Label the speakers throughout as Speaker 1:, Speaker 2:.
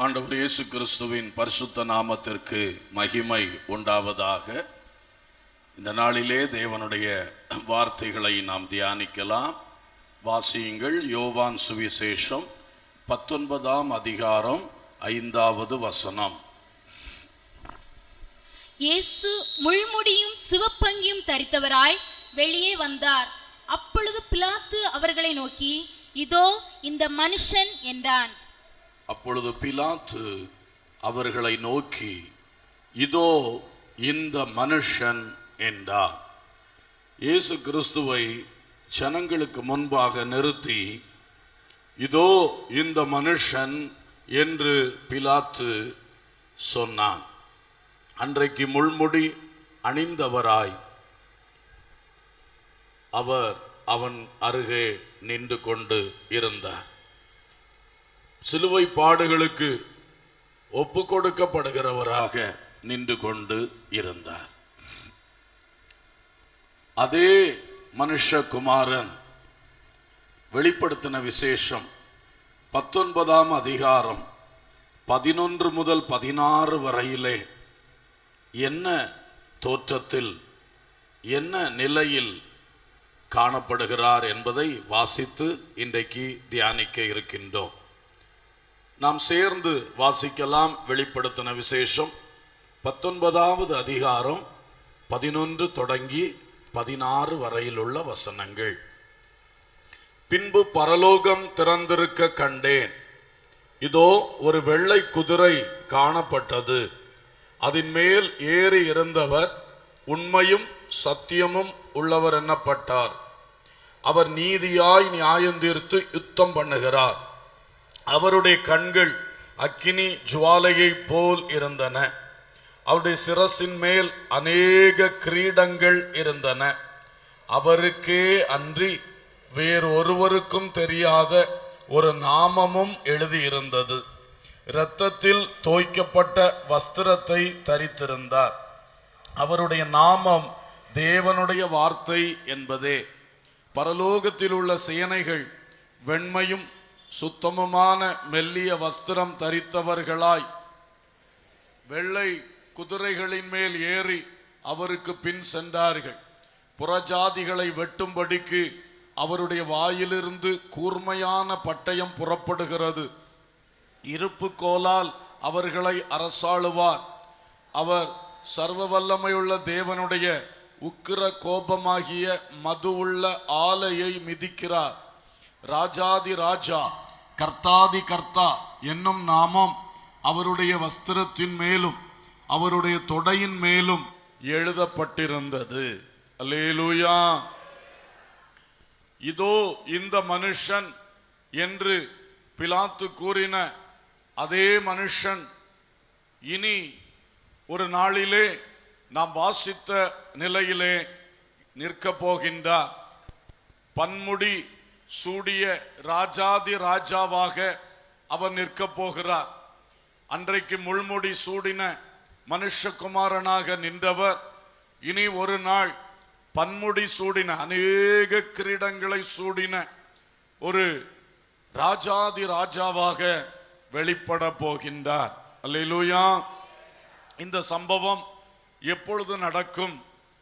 Speaker 1: ஆண்டவர் இயேசு கிறிஸ்துவின் பரிசுத்த நாமத்திற்கு மகிமை உண்டாவதாக இந்த நாளிலே தேவனுடைய வார்த்தைகளை நாம் தியானிக்கலாம் வாசியுங்கள் யோவான் சுவிசேஷம் பத்தொன்பதாம் அதிகாரம் ஐந்தாவது வசனம்
Speaker 2: இயேசு முள்முடியும் சிவப்பங்கியும் தரித்தவராய் வெளியே வந்தார் அப்பொழுது பிலாத்து அவர்களை நோக்கி இதோ இந்த மனுஷன் என்றான்
Speaker 1: அப்பொழுது பிலாத்து அவர்களை நோக்கி இதோ இந்த மனுஷன் என்றார் இயேசு கிறிஸ்துவை ஜனங்களுக்கு முன்பாக நிறுத்தி இதோ இந்த மனுஷன் என்று பிலாத்து சொன்னான் அன்றைக்கு முள்முடி அணிந்தவராய் அவர் அவன் அருகே நின்று கொண்டு இருந்தார் சிலுவை பாடுகளுக்கு ஒப்பு கொடுக்கப்படுகிறவராக நின்று கொண்டு இருந்தார் அதே மனுஷகுமாரன் வெளிப்படுத்தின விசேஷம் பத்தொன்பதாம் அதிகாரம் பதினொன்று முதல் பதினாறு வரையிலே என்ன தோற்றத்தில் என்ன நிலையில் காணப்படுகிறார் என்பதை வாசித்து இன்றைக்கு தியானிக்க இருக்கின்றோம் நாம் சேர்ந்து வாசிக்கலாம் வெளிப்படுத்தின விசேஷம் பத்தொன்பதாவது அதிகாரம் பதினொன்று தொடங்கி பதினாறு வரையிலுள்ள வசனங்கள் பின்பு பரலோகம் திறந்திருக்க கண்டேன் இதோ ஒரு வெள்ளை குதிரை காணப்பட்டது அதன் மேல் ஏறி இருந்தவர் உண்மையும் சத்தியமும் உள்ளவர் எண்ணப்பட்டார் அவர் நீதியாய் நியாயந்தீர்த்து யுத்தம் பண்ணுகிறார் அவருடைய கண்கள் அக்கினி ஜுவாலையைப் போல் இருந்தன அவருடைய சிரசின் மேல் அநேக கிரீடங்கள் இருந்தன அவருக்கே அன்றி வேறொருவருக்கும் தெரியாத ஒரு நாமமும் எழுதியிருந்தது இரத்தத்தில் தோய்க்கப்பட்ட வஸ்திரத்தை தரித்திருந்தார் அவருடைய நாமம் தேவனுடைய வார்த்தை என்பதே பரலோகத்தில் உள்ள சேனைகள் வெண்மையும் சுத்தமுமான மெல்லிய வஸ்திரம் தரித்தவர்களாய் வெள்ளை குதிரைகளின் மேல் ஏறி அவருக்கு பின் சென்றார்கள் புறஜாதிகளை வெட்டும்படிக்கு அவருடைய வாயிலிருந்து கூர்மையான பட்டயம் புறப்படுகிறது இருப்பு கோலால் அவர்களை அரசாளுவார் அவர் சர்வ வல்லமையுள்ள தேவனுடைய உக்கிர கோபமாகிய மது உள்ள ஆலையை மிதிக்கிறார் ராஜாதி ராஜா கர்த்தாதி கர்த்தா என்னும் நாமம் அவருடைய வஸ்திரத்தின் மேலும் அவருடைய தொடையின் மேலும் எழுதப்பட்டிருந்தது அல்லேலூயா இதோ இந்த மனுஷன் என்று பிலாத்து கூறின அதே மனுஷன் இனி ஒரு நாளிலே நாம் வாசித்த நிலையிலே நிற்கப் போகின்றார் பன்முடி சூடிய ராஜாதி ராஜாவாக அவர் நிற்கப் போகிறார் அன்றைக்கு முள்முடி சூடின மனுஷகுமாரனாக நின்றவர் இனி ஒரு நாள் பன்முடி சூடின அநேக கிரீடங்களை சூடின ஒரு ராஜாதி ராஜாவாக வெளிப்பட போகின்றார் அல்லேலூயா இந்த சம்பவம் எப்பொழுது நடக்கும்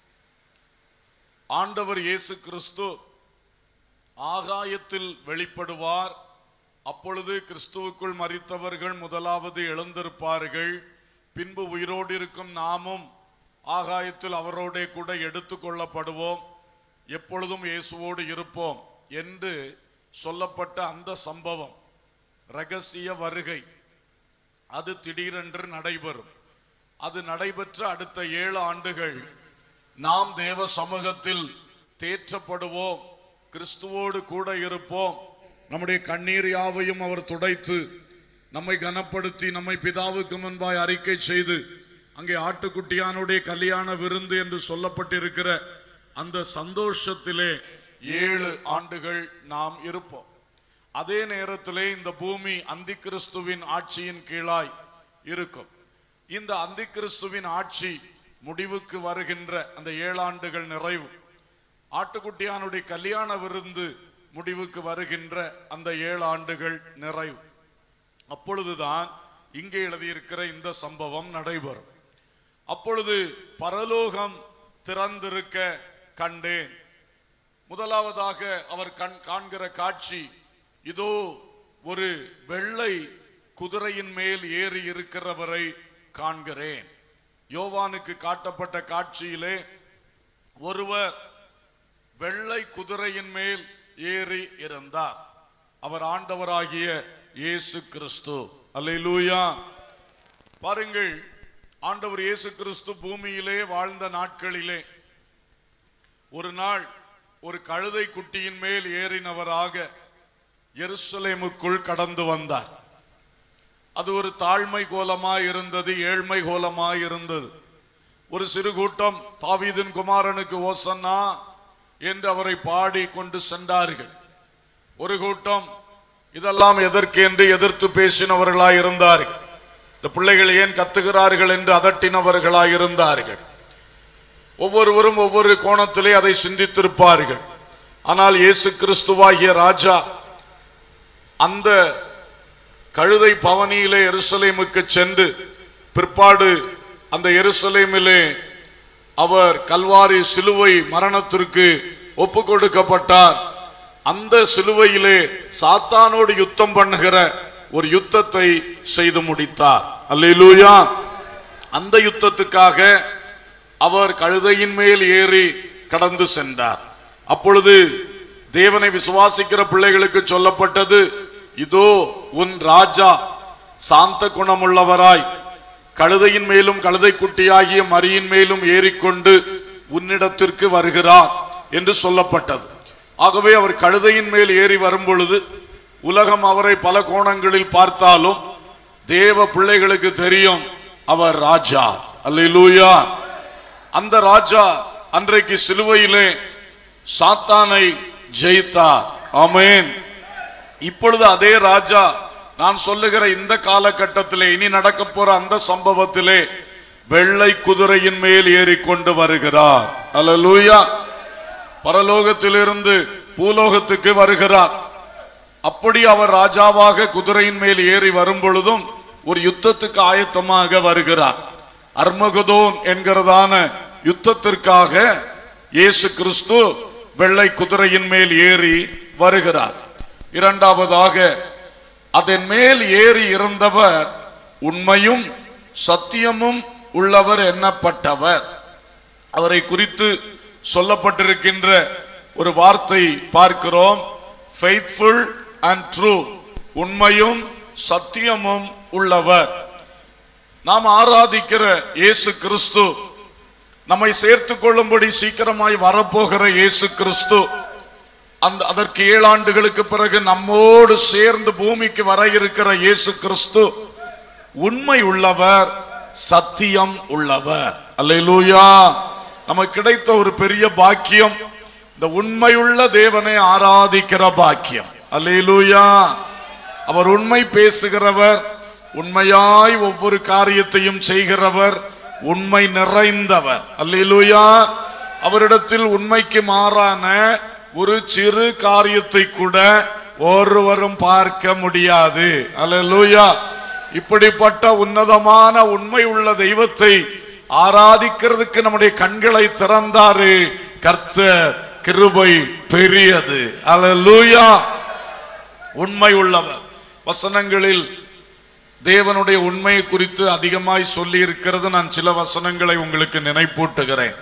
Speaker 1: ஆண்டவர் இயேசு கிறிஸ்து ஆகாயத்தில் வெளிப்படுவார் அப்பொழுது கிறிஸ்துவுக்குள் மரித்தவர்கள் முதலாவது எழுந்திருப்பார்கள் பின்பு உயிரோடு இருக்கும் நாமும் ஆகாயத்தில் அவரோடே கூட எடுத்துக்கொள்ளப்படுவோம் எப்பொழுதும் இயேசுவோடு இருப்போம் என்று சொல்லப்பட்ட அந்த சம்பவம் ரகசிய வருகை அது திடீரென்று நடைபெறும் அது நடைபெற்ற அடுத்த ஏழு ஆண்டுகள் நாம் தேவ சமூகத்தில் தேற்றப்படுவோம் கிறிஸ்துவோடு கூட இருப்போம் நம்முடைய கண்ணீர் யாவையும் அவர் துடைத்து நம்மை கனப்படுத்தி நம்மை பிதாவுக்கு முன்பாய் அறிக்கை செய்து அங்கே ஆட்டுக்குட்டியானுடைய கல்யாண விருந்து என்று சொல்லப்பட்டிருக்கிற அந்த சந்தோஷத்திலே ஏழு ஆண்டுகள் நாம் இருப்போம் அதே நேரத்திலே இந்த பூமி அந்தி கிறிஸ்துவின் ஆட்சியின் கீழாய் இருக்கும் இந்த அந்தி கிறிஸ்துவின் ஆட்சி முடிவுக்கு வருகின்ற அந்த ஏழாண்டுகள் நிறைவு ஆட்டுக்குட்டியானுடைய கல்யாண விருந்து முடிவுக்கு வருகின்ற அந்த ஏழு ஆண்டுகள் நிறைவு அப்பொழுதுதான் இங்கே எழுதியிருக்கிற இந்த சம்பவம் நடைபெறும் அப்பொழுது பரலோகம் திறந்திருக்க கண்டேன் முதலாவதாக அவர் கண் காண்கிற காட்சி இதோ ஒரு வெள்ளை குதிரையின் மேல் ஏறி இருக்கிறவரை காண்கிறேன் யோவானுக்கு காட்டப்பட்ட காட்சியிலே ஒருவர் வெள்ளை குதிரையின் மேல் ஏறி இருந்தார் அவர் ஆண்டவராகிய இயேசு கிறிஸ்து அல்லேலூயா பாருங்கள் ஆண்டவர் இயேசு கிறிஸ்து பூமியிலே வாழ்ந்த நாட்களிலே ஒரு நாள் ஒரு கழுதை குட்டியின் மேல் ஏறினவராக எருசலேமுக்குள் கடந்து வந்தார் அது ஒரு தாழ்மை கோலமாய் இருந்தது ஏழ்மை கோலமாய் இருந்தது ஒரு சிறு கூட்டம் தாவீதின் குமாரனுக்கு ஓசன்னா என்று அவரை பாடி கொண்டு சென்றார்கள் ஒரு கூட்டம் இதெல்லாம் எதற்கு என்று எதிர்த்து பேசினவர்களாய் இருந்தார்கள் இந்த பிள்ளைகள் ஏன் கத்துகிறார்கள் என்று அதட்டினவர்களாய் இருந்தார்கள் ஒவ்வொருவரும் ஒவ்வொரு கோணத்திலே அதை சிந்தித்திருப்பார்கள் ஆனால் இயேசு கிறிஸ்துவாகிய ராஜா அந்த கழுதை பவனியிலே எருசலேமுக்கு சென்று பிற்பாடு அந்த எருசலேமிலே அவர் கல்வாரி சிலுவை மரணத்திற்கு ஒப்பு கொடுக்கப்பட்டார் அந்த சிலுவையிலே சாத்தானோடு யுத்தம் பண்ணுகிற ஒரு யுத்தத்தை செய்து முடித்தார் அல்லேலூயா அந்த யுத்தத்துக்காக அவர் கழுதையின் மேல் ஏறி கடந்து சென்றார் அப்பொழுது தேவனை விசுவாசிக்கிற பிள்ளைகளுக்கு சொல்லப்பட்டது இதோ உன் ராஜா சாந்த குணமுள்ளவராய் கழுதையின் மேலும் கழுதை குட்டியாகிய மரியின் மேலும் ஏறிக்கொண்டு உன்னிடத்திற்கு வருகிறார் என்று சொல்லப்பட்டது ஆகவே அவர் கழுதையின் மேல் ஏறி வரும் பொழுது உலகம் அவரை பல கோணங்களில் பார்த்தாலும் தேவ பிள்ளைகளுக்கு தெரியும் அவர் ராஜா அல்லேலூயா அந்த ராஜா அன்றைக்கு சிலுவையிலே சாத்தானை ஜெயித்தார் ஆமென் இப்பொழுது அதே ராஜா நான் சொல்லுகிற இந்த காலகட்டத்திலே இனி நடக்க போற அந்த சம்பவத்திலே வெள்ளை குதிரையின் மேல் ஏறிக்கொண்டு வருகிறார் அல்லேலூயா பரலோகத்திலிருந்து பூலோகத்துக்கு வருகிறார் அப்படி அவர் ராஜாவாக குதிரையின் மேல் ஏறி வரும் பொழுதும் ஒரு யுத்தத்துக்கு ஆயத்தமாக வருகிறார் அர்மகதோன் என்கிறதான யுத்தத்திற்காக இயேசு கிறிஸ்து வெள்ளை குதிரையின் மேல் ஏறி வருகிறார் இரண்டாவதாக அதன் மேல் ஏறி இருந்தவர் உண்மையும் சத்தியமும் உள்ளவர் எண்ணப்பட்டவர் அவரை குறித்து சொல்லப்பட்டிருக்கின்ற ஒரு வார்த்தை பார்க்கிறோம் ஃபெய்த்ஃபுல் அண்ட் ட்ரூ உண்மையும் சத்தியமும் உள்ளவர் நாம் ஆராதிக்கிற இயேசு கிறிஸ்து நம்மை சேர்த்து கொள்ளும்படி சீக்கிரமாய் வரப்போகிற இயேசு கிறிஸ்து அந்த அதற்கு ஏழு ஆண்டுகளுக்கு பிறகு நம்மோடு சேர்ந்து பூமிக்கு வர இருக்கிற இயேசு கிறிஸ்து உண்மை உள்ளவர் சத்தியம் உள்ளவர் அல்லேலூயா நமக்கு கிடைத்த ஒரு பெரிய பாக்கியம் இந்த உண்மையுள்ள தேவனை ஆராதிக்கிற பாக்கியம் அல்லேலூயா அவர் உண்மை பேசுகிறவர் உண்மையாய் ஒவ்வொரு காரியத்தையும் செய்கிறவர் உண்மை நிறைந்தவர் அல்லேலூயா அவரிடத்தில் உண்மைக்கு மாறான ஒரு சிறு காரியத்தை கூட ஒருவரும் பார்க்க முடியாது அல்லேலூயா இப்படிப்பட்ட உன்னதமான உண்மை உள்ள தெய்வத்தை ஆராதிக்கிறதுக்கு நம்முடைய கண்களை திறந்தாரு கர்த்தர் கிருபை பெரியது அல்லேலூயா உண்மை உள்ளவர் வசனங்களில் தேவனுடைய உண்மையை குறித்து அதிகமாய் சொல்லி இருக்கிறது நான் சில வசனங்களை உங்களுக்கு நினைப்பூட்டுகிறேன்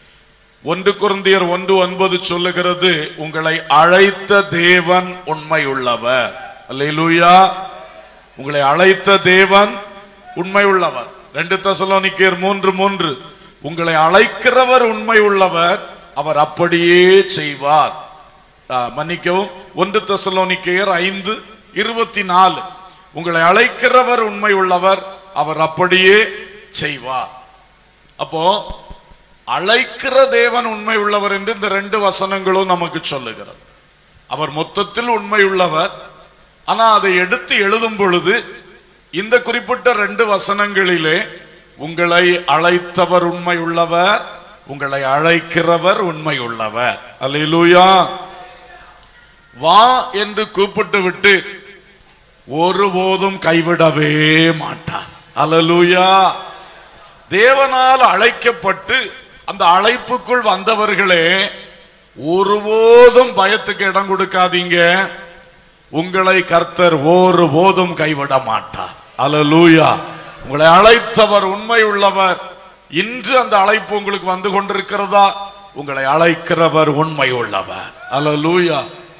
Speaker 1: ஒன்று குருந்தியர் ஒன்று ஒன்பது சொல்லுகிறது உங்களை அழைத்த தேவன் உண்மை உள்ளவர் அல்லேலூயா உங்களை அழைத்த தேவன் உண்மை உள்ளவர் ரெண்டு தசலோனிக்கேர் மூன்று மூன்று உங்களை அழைக்கிறவர் உண்மை உள்ளவர் அவர் அப்படியே செய்வார் ஆ, மன்னிக்கவும் ஒன்று தசலோனிக்கேயர் ஐந்து இருபத்தி நாலு உங்களை அழைக்கிறவர் உண்மை உள்ளவர் அவர் அப்படியே செய்வார் அப்போ அழைக்கிற தேவன் உண்மை உள்ளவர் என்று இந்த ரெண்டு வசனங்களும் நமக்கு சொல்லுகிறது அவர் மொத்தத்தில் உண்மை உள்ளவர் ஆனா அதை எடுத்து எழுதும் பொழுது இந்த குறிப்பிட்ட ரெண்டு வசனங்களிலே உங்களை அழைத்தவர் உண்மை உள்ளவர் உங்களை அழைக்கிறவர் உண்மை உள்ளவர் அல்லேலூயா வா என்று கூப்பிட்டு விட்டு ஒருபோதும் கைவிடவே மாட்டார் அல்லேலூயா தேவனால் அழைக்கப்பட்டு அந்த அழைப்புக்குள் வந்தவர்களே ஒருபோதும் பயத்துக்கு இடம் கொடுக்காதீங்க உங்களை கர்த்தர் ஒருபோதும் கைவிட மாட்டார் அல்லேலூயா உங்களை அழைத்தவர் உண்மை உள்ளவர் இன்று அந்த அழைப்பு உங்களுக்கு வந்து கொண்டிருக்கிறதா உங்களை அழைக்கிறவர் உண்மை உள்ளவர் அல்லேலூயா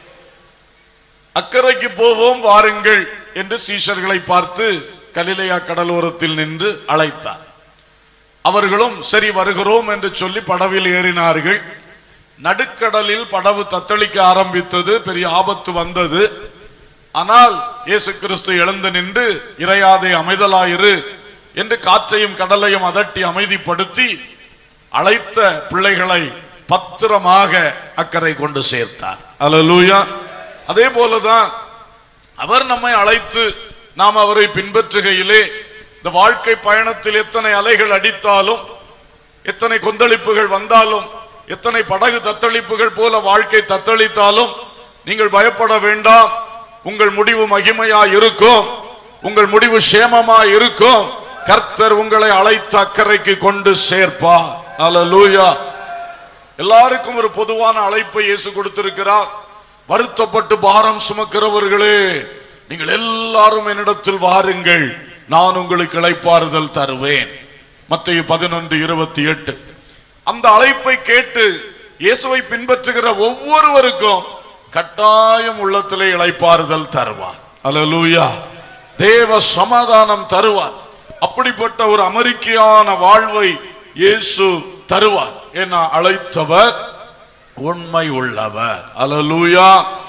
Speaker 1: அக்கறைக்கு போவோம் வாருங்கள் என்று சீஷர்களை பார்த்து கலிலேயா கடலோரத்தில் நின்று அழைத்தார் அவர்களும் சரி வருகிறோம் என்று சொல்லி படவில் ஏறினார்கள் நடுக்கடலில் படவு தத்தளிக்க ஆரம்பித்தது பெரிய ஆபத்து வந்தது ஆனால் இயேசு கிறிஸ்து எழுந்து நின்று இறையாதே அமைதலாயிரு என்று காற்றையும் கடலையும் அதட்டி அமைதிப்படுத்தி அழைத்த பிள்ளைகளை பத்திரமாக அக்கறை கொண்டு சேர்த்தார் அல்லேலூயா அதே போலதான் அவர் நம்மை அழைத்து நாம் அவரை பின்பற்றுகையிலே இந்த வாழ்க்கை பயணத்தில் எத்தனை அலைகள் அடித்தாலும் எத்தனை கொந்தளிப்புகள் வந்தாலும் எத்தனை படகு தத்தளிப்புகள் போல வாழ்க்கை தத்தளித்தாலும் நீங்கள் பயப்பட வேண்டாம் உங்கள் முடிவு மகிமையா இருக்கும் உங்கள் முடிவு சேமமா இருக்கும் கர்த்தர் உங்களை அழைத்த அக்கறைக்கு கொண்டு சேர்ப்பார் அல்லேலூயா எல்லாருக்கும் ஒரு பொதுவான அழைப்பை இயேசு கொடுத்திருக்கிறார் வருத்தப்பட்டு பாரம் சுமக்கிறவர்களே நீங்கள் எல்லாரும் என்னிடத்தில் வாருங்கள் நான் உங்களுக்கு இளைப்பாறுதல் தருவேன் மத்திய பதினொன்று இருபத்தி எட்டு அந்த அழைப்பை கேட்டு இயேசுவை பின்பற்றுகிற ஒவ்வொருவருக்கும் கட்டாயம் உள்ளத்திலே இளைப்பாறுதல் தருவார் அல்லேலூயா தேவ சமாதானம் தருவார் அப்படிப்பட்ட ஒரு அமெரிக்கையான வாழ்வை இயேசு தருவார் என அழைத்தவர் உண்மை உள்ளவர் அல்லேலூயா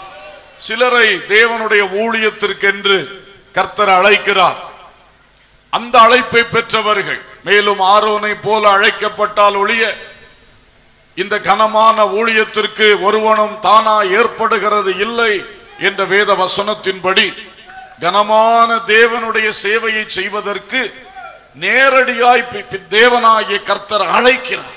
Speaker 1: சிலரை தேவனுடைய ஊழியத்திற்கென்று கர்த்தர் அழைக்கிறார் அந்த அழைப்பை பெற்றவர்கள் மேலும் ஆரோனை போல அழைக்கப்பட்டால் ஒழிய இந்த கனமான ஊழியத்திற்கு ஒருவனும் தானா ஏற்படுகிறது இல்லை என்ற வேத வசனத்தின்படி கனமான தேவனுடைய சேவையை செய்வதற்கு நேரடியாய் பி- பி- தேவனாகிய கர்த்தர் அழைக்கிறார்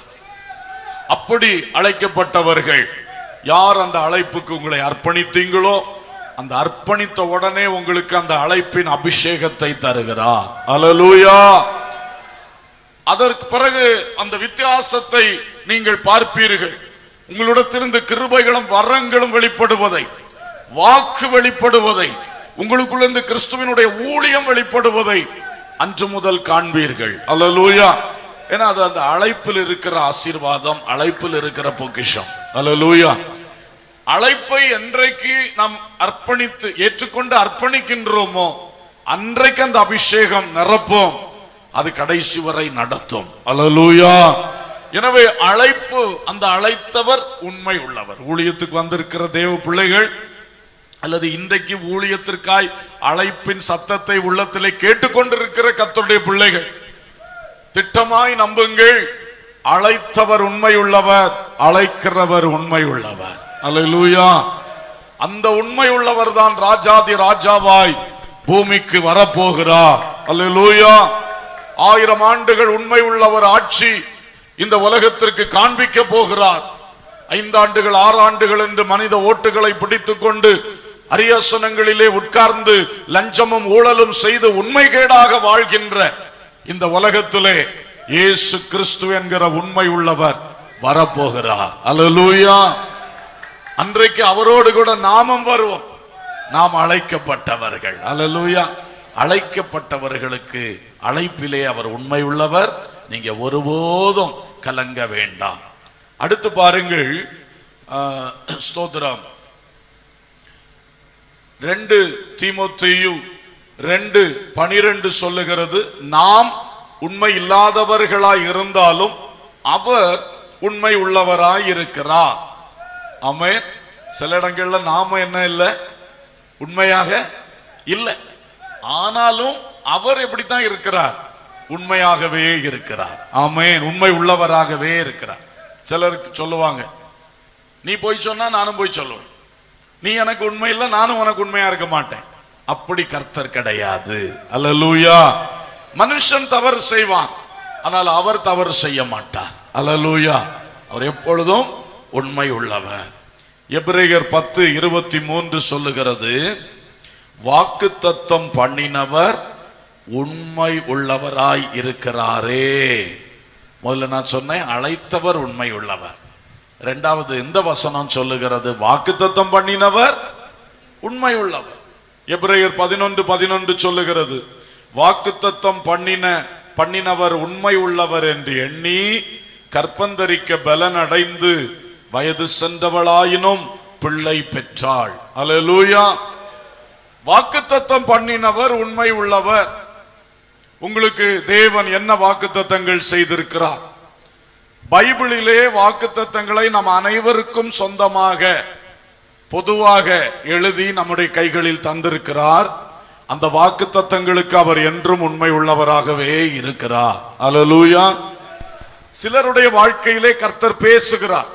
Speaker 1: அப்படி அழைக்கப்பட்டவர்கள் யார் அந்த அழைப்புக்கு உங்களை அர்ப்பணித்தீங்களோ அந்த அர்ப்பணித்த உடனே உங்களுக்கு அந்த அழைப்பின் அபிஷேகத்தை தருகிறார் அல்லேலூயா அதற்கு பிறகு அந்த வித்தியாசத்தை நீங்கள் பார்ப்பீர்கள் உங்களிடத்திலிருந்து கிருபைகளும் வரங்களும் வெளிப்படுவதை வாக்கு வெளிப்படுவதை உங்களுக்குள்ளிருந்து கிறிஸ்துவினுடைய ஊழியம் வெளிப்படுவதை அன்று முதல் காண்பீர்கள் அல்லேலூயா ஏன்னா அது அந்த அழைப்பில் இருக்கிற ஆசீர்வாதம் அழைப்பில் இருக்கிற பொக்கிஷம் அல்லேலூயா அழைப்பை என்றைக்கு நாம் அர்ப்பணித்து ஏற்றுக்கொண்டு அர்ப்பணிக்கின்றோமோ அன்றைக்கு அந்த அபிஷேகம் நிரப்பும் அது கடைசி வரை நடத்தும் அல்லேலூயா எனவே அழைப்பு அந்த அழைத்தவர் உண்மை உள்ளவர் ஊழியத்துக்கு வந்திருக்கிற தேவ பிள்ளைகள் அல்லது இன்றைக்கு ஊழியத்திற்காய் அழைப்பின் சத்தத்தை உள்ளத்திலே கேட்டுக்கொண்டிருக்கிற கர்த்தருடைய பிள்ளைகள் திட்டமாய் நம்புங்கள் அழைத்தவர் உண்மை உள்ளவர் அழைக்கிறவர் உண்மை உள்ளவர் அல்லேலூயா அந்த உண்மை உள்ளவர் தான் ராஜாதி ராஜாவாய் பூமிக்கு வரப்போகிறார் அல்லேலூயா ஆயிரம் ஆண்டுகள் உண்மை உள்ளவர் ஆட்சி இந்த உலகத்திற்கு காண்பிக்க போகிறார் ஐந்தாண்டுகள் ஆறு ஆண்டுகள் என்று மனித ஓட்டுகளை பிடித்துக் கொண்டு அரியாசனங்களிலே உட்கார்ந்து லஞ்சமும் ஊழலும் செய்து உண்மைகேடாக வாழ்கின்ற இந்த உலகத்திலே இயேசு கிறிஸ்து என்கிற உண்மை உள்ளவர் வரப்போகிறார் அல்லேலூயா அன்றைக்கு அவரோடு கூட நாமும் வருவோம் நாம் அழைக்கப்பட்டவர்கள் அல்லேலூயா அழைக்கப்பட்டவர்களுக்கு அழைப்பிலே அவர் உண்மை உள்ளவர் நீங்க ஒருபோதும் கலங்க வேண்டாம் அடுத்து பாருங்கள் ஆ, ஸ்தோத்திரம் ரெண்டு தீமோத்தேயு ரெண்டு பனிரெண்டு சொல்லுகிறது நாம் உண்மை இல்லாதவர்களாய் இருந்தாலும் அவர் உண்மை உள்ளவராய் இருக்கிறார் ஆமென் சில இடங்கள்ல நாம என்ன இல்லை உண்மையாக இல்லை ஆனாலும் அவர் எப்படித்தான் இருக்கிறார் உண்மையாகவே இருக்கிறார் ஆமென் உண்மை உள்ளவராகவே இருக்கிறார் சிலருக்கு சொல்லுவாங்க நீ போய் சொன்னா நானும் போய் சொல்லுவேன் நீ எனக்கு உண்மை இல்லை நானும் உனக்கு உண்மையா இருக்க மாட்டேன் அப்படி கர்த்தர் கிடையாது அல்லேலூயா மனுஷன் தவறு செய்வான் ஆனால் அவர் தவறு செய்ய மாட்டார் அல்லேலூயா அவர் எப்பொழுதும் உண்மை உள்ளவர் எபிரேயர் பத்து இருபத்தி மூன்று சொல்லுகிறது வாக்கு தத்தம் பண்ணினவர் உண்மை உள்ளவராய் இருக்கிறாரே முதல்ல நான் சொன்னேன் அழைத்தவர் உண்மை உள்ளவர் இரண்டாவது இந்த வசனம் சொல்லுகிறது வாக்கு தத்தம் பண்ணினவர் உண்மை உள்ளவர் எபிரேயர் பதினொன்று பதினொன்று சொல்லுகிறது வாக்கு தத்தம் பண்ணின பண்ணினவர் உண்மை உள்ளவர் என்று எண்ணி கற்பந்தரிக்க பலன் அடைந்து வயது சென்றவளாயினும் பிள்ளை பெற்றாள் அல்லேலூயா வாக்குத்தத்தம் பண்ணினவர் உண்மை உள்ளவர் உங்களுக்கு தேவன் என்ன வாக்குத்தத்தங்கள் செய்திருக்கிறார் பைபிளிலே வாக்குத்தத்தங்களை நம் அனைவருக்கும் சொந்தமாக பொதுவாக எழுதி நம்முடைய கைகளில் தந்திருக்கிறார் அந்த வாக்குத்தத்தங்களுக்கு அவர் என்றும் உண்மை உள்ளவராகவே இருக்கிறார் அல்லேலூயா சிலருடைய வாழ்க்கையிலே கர்த்தர் பேசுகிறார்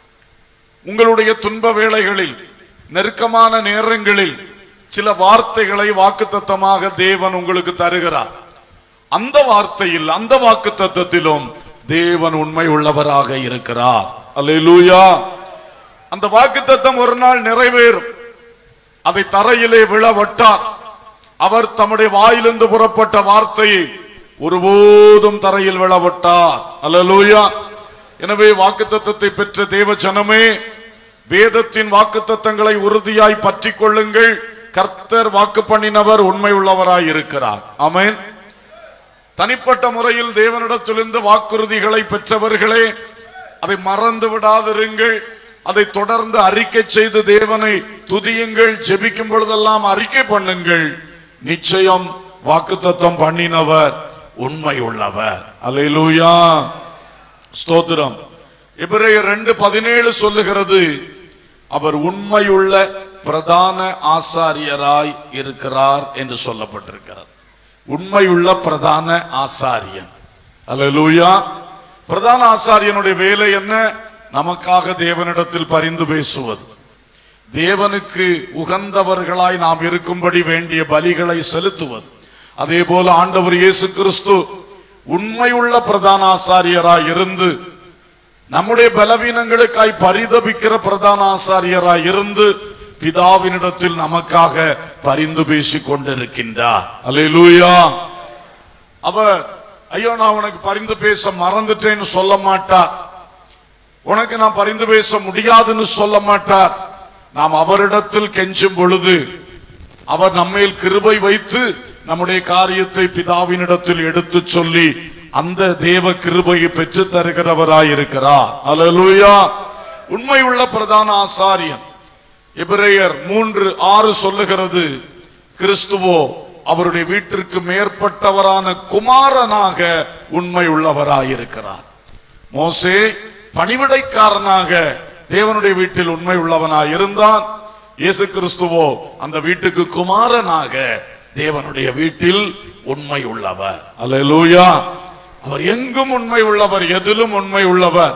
Speaker 1: உங்களுடைய துன்ப வேளைகளில் நெருக்கமான நேரங்களில் சில வார்த்தைகளை வாக்குத்தத்தமாக தேவன் உங்களுக்கு தருகிறார் அந்த வார்த்தையில் அந்த வாக்குத்தத்தத்திலும் தேவன் உண்மை உள்ளவராக இருக்கிறார் அல்லேலூயா அந்த வாக்குத்தத்தம் ஒரு நாள் நிறைவேறும் அதை தரையிலே விழவட்டார் அவர் தம்முடைய வாயிலிருந்து புறப்பட்ட வார்த்தையை ஒருபோதும் தரையில் விழவட்டார் அல்லேலூயா எனவே வாக்குத்தத்தத்தை பெற்ற தேவ ஜனமே வேதத்தின் வாக்குத்தத்தங்களை உறுதியாய் பற்றிக் கொள்ளுங்கள் கர்த்தர் வாக்கு பண்ணினவர் உண்மை உள்ளவராய் இருக்கிறார் ஆமென் தனிப்பட்ட முறையில் தேவனிடத்திலிருந்து வாக்குறுதிகளை பெற்றவர்களே அதை மறந்து விடாதிருங்கள் அதை தொடர்ந்து அறிக்கை செய்து தேவனை துதியுங்கள் ஜெபிக்கும் பொழுதெல்லாம் அறிக்கை பண்ணுங்கள் நிச்சயம் வாக்குத்தத்தம் பண்ணினவர் உண்மை உள்ளவர் அல்லேலூயா ஸ்தோத்திரம் எபிரேயர் ரெண்டு பதினேழு சொல்லுகிறது அவர் உண்மையுள்ள பிரதான ஆசாரியராய் இருக்கிறார் என்று சொல்லப்பட்டிருக்கிறது உண்மையுள்ள பிரதான ஆசாரியன் அல்லேலூயா பிரதான ஆசாரியனுடைய வேலை என்ன நமக்காக தேவனிடத்தில் பரிந்து பேசுவது தேவனுக்கு உகந்தவர்களாய் நாம் இருக்கும்படி வேண்டிய பலிகளை செலுத்துவது அதே போல ஆண்டவர் இயேசு கிறிஸ்து உண்மையுள்ள பிரதான ஆசாரியராய் இருந்து நம்முடைய பலவீனங்களுக்காய் பரிதபிக்கிற பிரதான ஆசாரியராய் இருந்து பிதாவினிடத்தில் நமக்காக பரிந்து பேசிக் கொண்டிருக்கின்றார் அல்லேலூயா அவர் ஐயோ நான் உனக்கு பரிந்து பேச மறந்துட்டேன்னு சொல்ல மாட்டார் உனக்கு நான் பரிந்து பேச முடியாதுன்னு சொல்ல மாட்டார் நாம் அவரிடத்தில் கெஞ்சும் பொழுது அவர் நம்மேல் கிருபை வைத்து நம்முடைய காரியத்தை பிதாவினிடத்தில் எடுத்து சொல்லி அந்த தேவ கிருபையை பெற்று தருகிறவராய் இருக்கிறார் அல்லேலூயா உண்மை உள்ள பிரதான ஆசாரியன் எபிரேயர் மூன்று ஆறு சொல்லுகிறது கிறிஸ்துவோ அவருடைய வீட்டிற்கு மேற்பட்டவரான குமாரனாக உண்மை உள்ளவராயிருக்கிறார் மோசே பணிவிடைக்காரனாக தேவனுடைய வீட்டில் உண்மை உள்ளவனாய் இருந்தான் இயேசு கிறிஸ்துவோ அந்த வீட்டுக்கு குமாரனாக தேவனுடைய வீட்டில் உண்மை உள்ளவர் அல்லேலூயா அவர் எங்கும் உண்மை உள்ளவர் எதிலும் உண்மை உள்ளவர்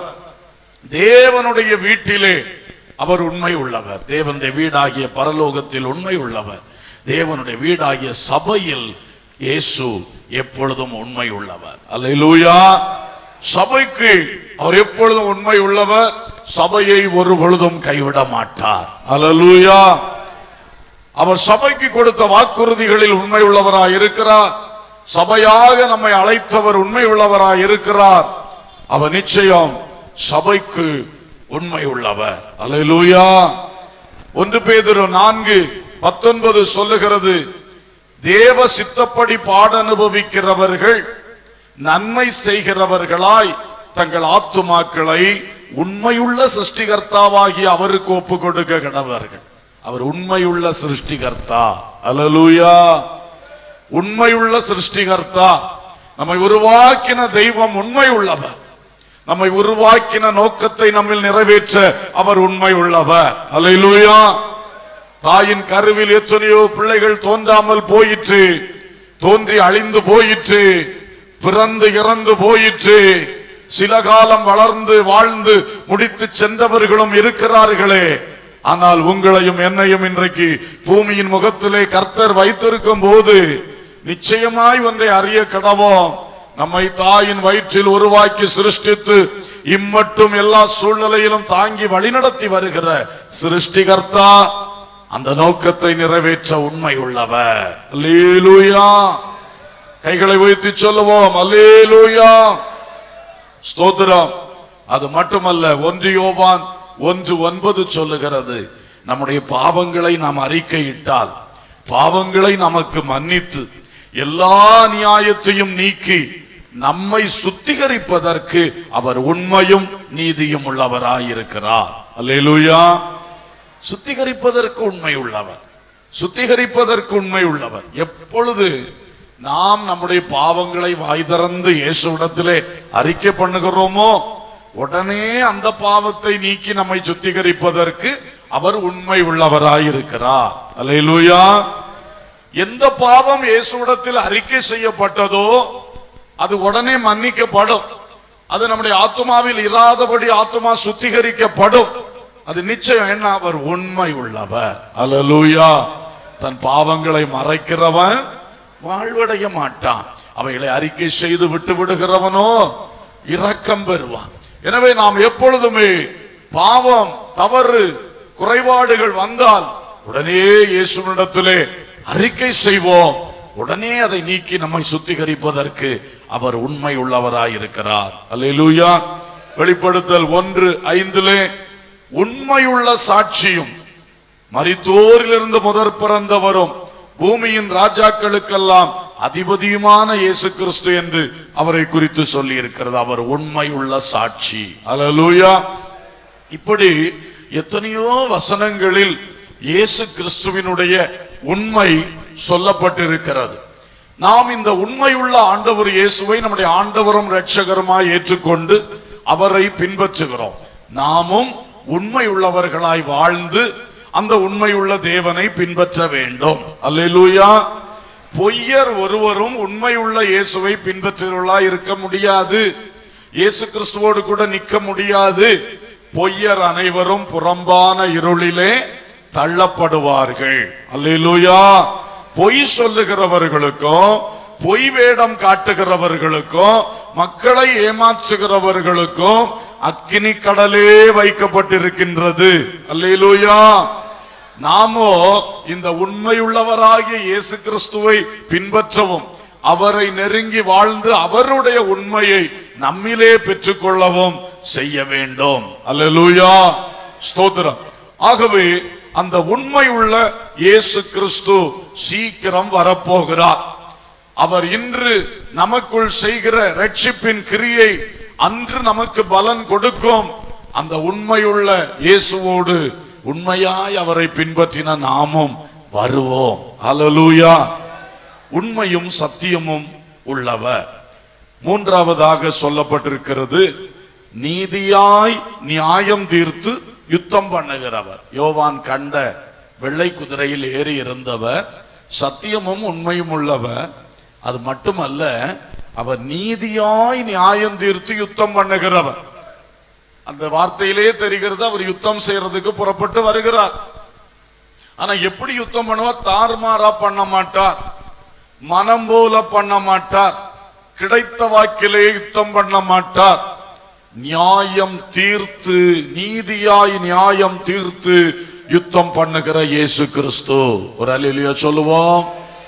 Speaker 1: தேவனுடைய வீட்டிலே அவர் உண்மை உள்ளவர் தேவனுடைய வீடாகிய பரலோகத்தில் உண்மை உள்ளவர் தேவனுடைய வீடாகிய சபையில் இயேசு எப்பொழுதும் உண்மை உள்ளவர் அல்லேலூயா சபைக்கு அவர் எப்பொழுதும் உண்மை உள்ளவர் சபையை ஒரு பொழுதும் கைவிட மாட்டார் அல்லேலூயா அவர் சபைக்கு கொடுத்த வாக்குறுதிகளில் உண்மை உள்ளவராய் இருக்கிறார் சபையாக நம்மை அழைத்தவர் உண்மை உள்ளவராய் இருக்கிறார் அவர் நிச்சயம் சபைக்கு உண்மை உள்ளவர் அல்லேலூயா ஒன்று பேதுரு நான்கு பத்தொன்பது சொல்லுகிறது தேவ சித்தப்படி பாட அனுபவிக்கிறவர்கள் நன்மை செய்கிறவர்களாய் தங்கள் ஆத்துமாக்களை உண்மையுள்ள சிருஷ்டிகர்த்தாவாகி அவருக்கு ஒப்பு கொடுக்க கடவர்கள் அவர் உண்மையுள்ள சிருஷ்டிகர்த்தா அல்லேலூயா உண்மையுள்ள சிருஷ்டிகர்த்தா நம்மை உருவாக்கின தெய்வம் உண்மை உள்ளவர் நம்மை உருவாக்கின நோக்கத்தை நம்மில் நிறைவேற்ற அவர் உண்மை உள்ளவர் அல்லேலூயா தாயின் கருவில் எத்தனையோ பிள்ளைகள் தோன்றாமல் போயிற்று தோன்றி அழிந்து போயிற்று பிறந்து இறந்து போயிற்று சில காலம் வளர்ந்து வாழ்ந்து முடித்து சென்றவர்களும் இருக்கிறார்களே ஆனால் உங்களையும் என்னையும் இன்றைக்கு பூமியின் முகத்திலே கர்த்தர் வைத்திருக்கும் போது நிச்சயமாய் ஒன்றை அறிய கடவோம் நம்மை தாயின் வயிற்றில் உருவாக்கி சிருஷ்டித்து இம்மட்டும் எல்லா சூழ்நிலையிலும் தாங்கி வழிநடத்தி வருகிற சிருஷ்டிகர்த்தா அந்த நோக்கத்தை நிறைவேற்ற உண்மை உள்ளவர் அல்லேலூயா கைகளை வைத்து சொல்லுவோம் அல்லேலூயா ஸ்தோத்திரம் அது மட்டுமல்ல ஒன்று யோவான் ஒன்று ஒன்பது சொல்லுகிறது நம்முடைய பாவங்களை நாம் அறிக்கையிட்டால் பாவங்களை நமக்கு மன்னித்து எல்லா நியாயத்தையும் நீக்கி நம்மை சுத்திகரிப்பதற்கு அவர் உண்மையும் நீதியும் உள்ளவராயிருக்கிறார் அல்லேலூயா சுத்திகரிப்பதற்கு உண்மை உள்ளவர் சுத்திகரிப்பதற்கு உண்மை உள்ளவர் எப்பொழுது நாம் நம்முடைய பாவங்களை வாய் திறந்து இயேசுவிடத்திலே அறிக்கை பண்ணுகிறோமோ உடனே அந்த பாவத்தை நீக்கி நம்மை சுத்திகரிப்பதற்கு அவர் உண்மை உள்ளவராயிருக்கிறார் அல்லேலூயா எந்த பாவம் இயேசுவிடத்தில் அறிக்கை செய்யப்பட்டதோ அது உடனே மன்னிக்கப்படும் அது நம்முடைய ஆத்மாவில் இராதபடி ஆத்மா சுத்திகரிக்கப்படும் அது நிச்சயம் என்ன அவர் உண்மை உள்ளவர் அல்லேலூயா தன் பாவங்களை மறைக்கிறவன் வாழ்வடைய மாட்டான் அவைகளை அறிக்கை செய்து விட்டு விடுகிறவனோ இரக்கம் பெறுவான் எனவே நாம் எப்பொழுதுமே பாவம் தவறு குறைபாடுகள் வந்தால் உடனே இயேசுவினிடத்திலே அறிக்கை செய்வோம் உடனே அதை நீக்கி நம்மை சுத்திகரிப்பதற்கு அவர் உண்மை உள்ளவராயிருக்கிறார் அல்லேலூயா வெளிப்படுத்தல் ஒன்று ஐந்திலே உண்மையுள்ள சாட்சியும் மரித்தோரிலிருந்து முதற் பிறந்தவரும் பூமியின் ராஜாக்களுக்கெல்லாம் அதிபதியுமான இயேசு கிறிஸ்து என்று அவரை குறித்து சொல்லி இருக்கிறது அவர் உண்மை உள்ள சாட்சி அல்லேலூயா இப்படி எத்தனையோ வசனங்களில் இயேசு கிறிஸ்துவினுடைய உண்மை சொல்லப்பட்டிருக்கிறது நாம் இந்த உண்மையுள்ள ஆண்டவர் இயேசுவை நம்முடைய ஆண்டவரும் இரட்சகருமாய் ஏற்றுக்கொண்டு அவரை பின்பற்றுகிறோம் நாமும் உண்மை உள்ளவர்களாய் வாழ்ந்து அந்த உண்மையுள்ள தேவனை பின்பற்ற வேண்டும் அல்லேலூயா பொய்யர் ஒருவரும் உண்மையுள்ள இயேசுவை பின்பற்றுகிறவர்களாய் இருக்க முடியாது இயேசு கிறிஸ்துவோடு கூட நிற்க முடியாது பொய்யர் அனைவரும் புறம்பான இருளிலே தள்ளப்படுவார்கள் அல்லேலூயா பொய் சொல்லுகிறவர்களுக்கும் பொய் வேடம் காட்டுகிறவர்களுக்கும் மக்களை ஏமாற்றுகிறவர்களுக்கும் அக்கினி கடலே வைக்கப்பட்டிருக்கின்றது அல்லேலூயா நாமோ இந்த உண்மையுள்ளவராகிய இயேசு கிறிஸ்துவை பின்பற்றவும் அவரை நெருங்கி வாழ்ந்து அவருடைய உண்மையை நம்மிலே பெற்றுக்கொள்ளவும் செய்ய வேண்டும் அல்லேலூயா ஸ்தோத்திரம் ஆகவே அந்த உண்மை உள்ள இயேசு கிறிஸ்து சீக்கிரம் வரப்போகிறார் அவர் இன்று நமக்குள் செய்கிற ரட்சிப்பின் கிரியை அன்று நமக்கு பலன் கொடுக்கும் அந்த உண்மையுள்ள இயேசுவோடு உண்மையாய் அவரை பின்பற்றின நாமும் வருவோம் ஹalleluya உண்மையும் சத்தியமும் உள்ளவர் மூன்றாவதாக சொல்லப்பட்டிருக்கிறது நீதியாய் நியாயம் தீர்த்து யுத்தம் பண்ணுகிறவர் யோவான் கண்ட வெள்ளை குதிரையில் ஏறி இருந்தவர் சத்தியமும் உண்மையும் உள்ளவர் அது மட்டுமல்ல அவர் நீதியாய் நியாயம் தீர்த்து யுத்தம் பண்ணுகிறவர் அந்த வார்த்தையிலே தெரிகிறது அவர் யுத்தம் செய்யறதுக்கு புறப்பட்டு வருகிறார் ஆனா எப்படி யுத்தம் பண்ணுவார் தாறுமாறா பண்ண மாட்டார் மனம் போல பண்ண மாட்டார் கிடைத்த வாக்கிலே யுத்தம் பண்ண மாட்டார் நியாயம் தீர்த்து நீதியாய் நியாயம் தீர்த்து யுத்தம் பண்ணுகிற இயேசு கிறிஸ்து ஒரு அலையிலையோ சொல்லுவோம்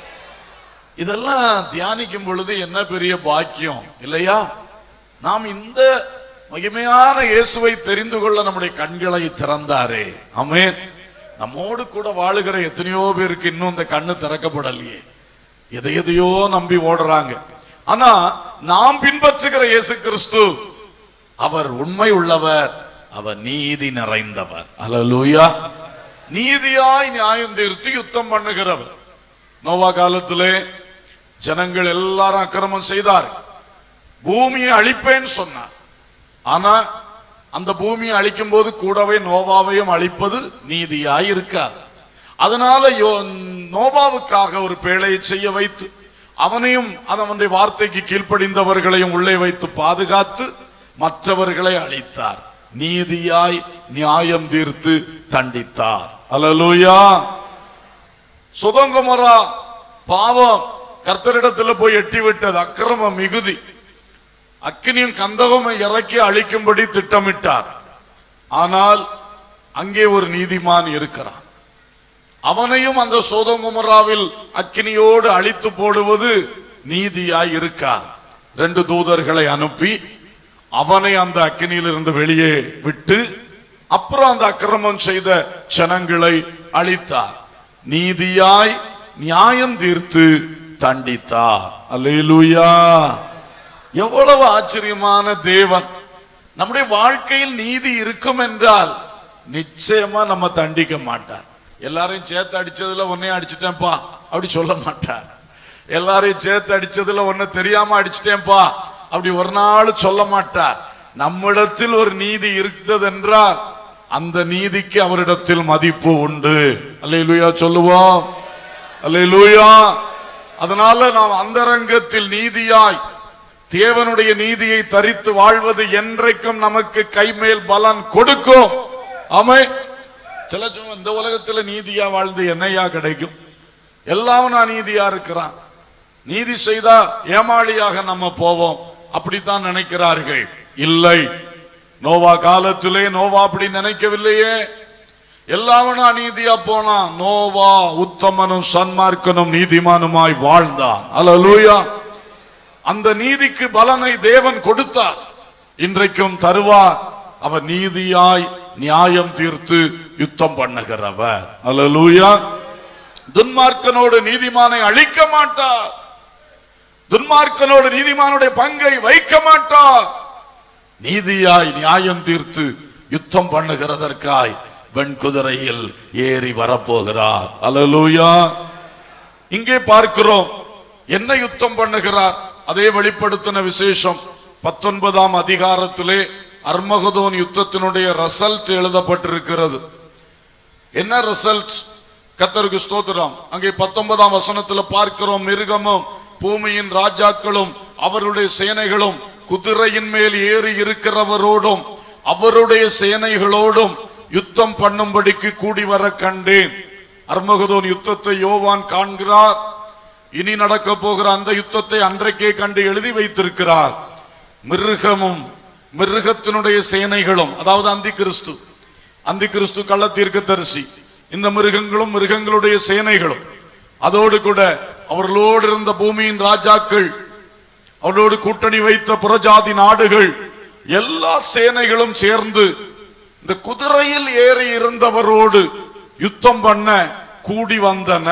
Speaker 1: இதெல்லாம் தியானிக்கும் பொழுது என்ன பெரிய பாக்கியம் இல்லையா நாம் இந்த மகிமையான இயேசுவை தெரிந்து கொள்ள நம்முடைய கண்களை திறந்தாரே ஆமென் நம்மோடு கூட வாழுகிற எத்தனையோ பேருக்கு இன்னும் இந்த கண்ணு திறக்கப்படலையே எதை எதையோ நம்பி ஓடுறாங்க ஆனா நாம் பின்பற்றுகிற இயேசு கிறிஸ்து அவர் உண்மை உள்ளவர் அவர் நீதி நிறைந்தவர் அல்லேலூயா நீதியாய் நியாயம் தீர்த்து யுத்தம் பண்ணுகிறவர் நோவா காலத்திலே ஜனங்கள் எல்லாரும் அக்கிரமம் செய்தார் பூமியை அழிப்பேன்னு சொன்னார் ஆனா அந்த பூமியை அழிக்கும் போது கூடவே நோவாவையும் அழிப்பது நீதியாய் இருக்கார் அதனால யோ- நோவாவுக்காக ஒரு பேழையை செய்ய வைத்து அவனையும் அவனுடைய வார்த்தைக்கு கீழ்ப்படிந்தவர்களையும் உள்ளே வைத்து பாதுகாத்து மற்றவர்களை அழித்தார் நீதியாய் நியாயம் தீர்த்து தண்டித்தார் அல்லேலூயா சுதங்கமரா பாவம் கர்த்தரிடத்துல போய் எட்டி விட்டது அக்கிரம மிகுதி அக்கினியும் கந்தகமை இறக்கி அழிக்கும்படி திட்டமிட்டார் ஆனால் அங்கே ஒரு நீதிமான் இருக்கிறான் அவனையும் அந்த சோதங்குமராவில் அக்கினியோடு அழித்து போடுவது நீதியாய் இருக்கா ரெண்டு தூதர்களை அனுப்பி அவனை அந்த அக்கினியிலிருந்து வெளியே விட்டு அப்புறம் அந்த அக்கிரமம் செய்த ஜனங்களை அழித்தார் நீதியாய் நியாயம் தீர்த்து தண்டித்தார் அல்லேலூயா எவ்வளவு ஆச்சரியமான தேவன் நம்முடைய வாழ்க்கையில் நீதி இருக்கும் என்றால் நிச்சயமா நம்ம தண்டிக்க மாட்டார் எல்லாரையும் சேர்த்து அடிச்சதுல உன்னையும் அடிச்சிட்டேன்ப்பா அப்படி சொல்ல மாட்டார் எல்லாரையும் சேர்த்து அடிச்சதுல ஒன்னு தெரியாம அடிச்சிட்டேன்ப்பா அப்படி ஒரு நாள் சொல்ல மாட்டார் நம்மிடத்தில் ஒரு நீதி இருக்குது என்றால் அந்த நீதிக்கு அவரிடத்தில் மதிப்பு உண்டு அல்லேலூயா சொல்லுவோம் அல்லேலூயா அதனால நாம் அந்தரங்கத்தில் நீதியாய் தேவனுடைய நீதியை தரித்து வாழ்வது என்றைக்கும் நமக்கு கைமேல் பலன் கொடுக்கும் ஆமை சில சொல்லுவாங்க, இந்த உலகத்துல நீதியா வாழ்ந்து என்னையா கிடைக்கும் எல்லாம் நான் நீதியா இருக்கிறான் நீதி செய்தா ஏமாளியாக நம்ம போவோம் அப்படித்தான் நினைக்கிறார்கள் இல்லை நோவா காலத்திலே நோவா அப்படி நினைக்கவில்லையே எல்லாவனும் அநீதியா போனான் நோவா உத்தமனும் சன்மார்க்கனும் நீதிமானுமாய் வாழ்ந்தான் அல்லேலூயா அந்த நீதிக்கு பலனை தேவன் கொடுத்தார் இன்றைக்கும் தருவார் அவர் நீதியாய் நியாயம் தீர்த்து யுத்தம் பண்ணுகிறவர் அல்லேலூயா துன்மார்க்கனோடு நீதிமானை அழிக்க மாட்டார் துன்மார்க்கனோடு நீதிமானுடைய பங்கை வைக்க மாட்டார் நீதியாய் நியாயம் தீர்த்து யுத்தம் பண்ணுகிறதற்காய் வெண்குதிரையில் ஏறி வரப்போகிறார் அல்லேலூயா இங்கே பார்க்கிறோம் என்ன யுத்தம் பண்ணுகிறார் அதே வெளிப்படுத்தின விசேஷம் பத்தொன்பதாம் அதிகாரத்திலே அர்மகதோன் யுத்தத்தினுடைய ரிசல்ட் எழுதப்பட்டிருக்கிறது என்ன ரிசல்ட் கத்தருக்கு ஸ்தோத்திரம் அங்கே பத்தொன்பதாம் வசனத்துல பார்க்கிறோம் மிருகமும் பூமியின் ராஜாக்களும் அவருடைய சேனைகளும் குதிரையின் மேல் ஏறி இருக்கிறவரோடும் அவருடைய சேனைகளோடும் யுத்தம் பண்ணும்படிக்கு கூடி வர கண்டேன் அர்மகதோன் யுத்தத்தை யோவான் காண்கிறார் இனி நடக்க போகிற அந்த யுத்தத்தை அன்றைக்கே கண்டு எழுதி வைத்திருக்கிறார் மிருகமும் மிருகத்தினுடைய சேனைகளும் அதாவது அந்தி கிறிஸ்து அந்தி கிறிஸ்து கள்ள தீர்க்கதரிசி இந்த மிருகங்களும் மிருகங்களுடைய சேனைகளும் அதோடு கூட அவர்களோடு இருந்த பூமியின் ராஜாக்கள் அவர்களோடு கூட்டணி வைத்த புறஜாதி நாடுகள் எல்லா சேனைகளும் சேர்ந்து இந்த குதிரையில் ஏறி இருந்தவரோடு யுத்தம் பண்ண கூடி வந்தன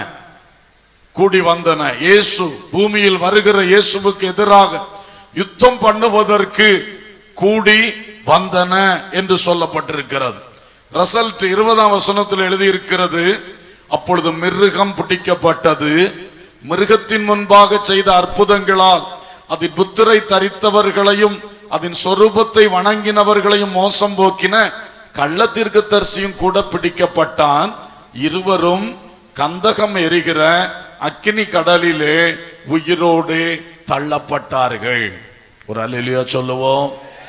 Speaker 1: கூடி வந்தன இயேசு பூமியில் வருகிற இயேசுவுக்கு எதிராக யுத்தம் பண்ணுவதற்கு கூடி வந்தன என்று சொல்லப்பட்டிருக்கிறது ரிசல்ட் இருபதாம் வசனத்தில் எழுதியிருக்கிறது அப்பொழுது மிருகம் பிடிக்கப்பட்டது மிருகத்தின் முன்பாக செய்த அற்புதங்களால் அதில் புத்திரை தரித்தவர்களையும் அதன் சொரூபத்தை வணங்கினவர்களையும் மோசம் போக்கின கள்ளத்திற்கு தரிசியும் கூட பிடிக்கப்பட்டான் இருவரும் கந்தகம் எரிகிற அக்கினி கடலிலே உயிரோடு தள்ளப்பட்டார்கள் ஒரு அலிலியா சொல்லுவோம்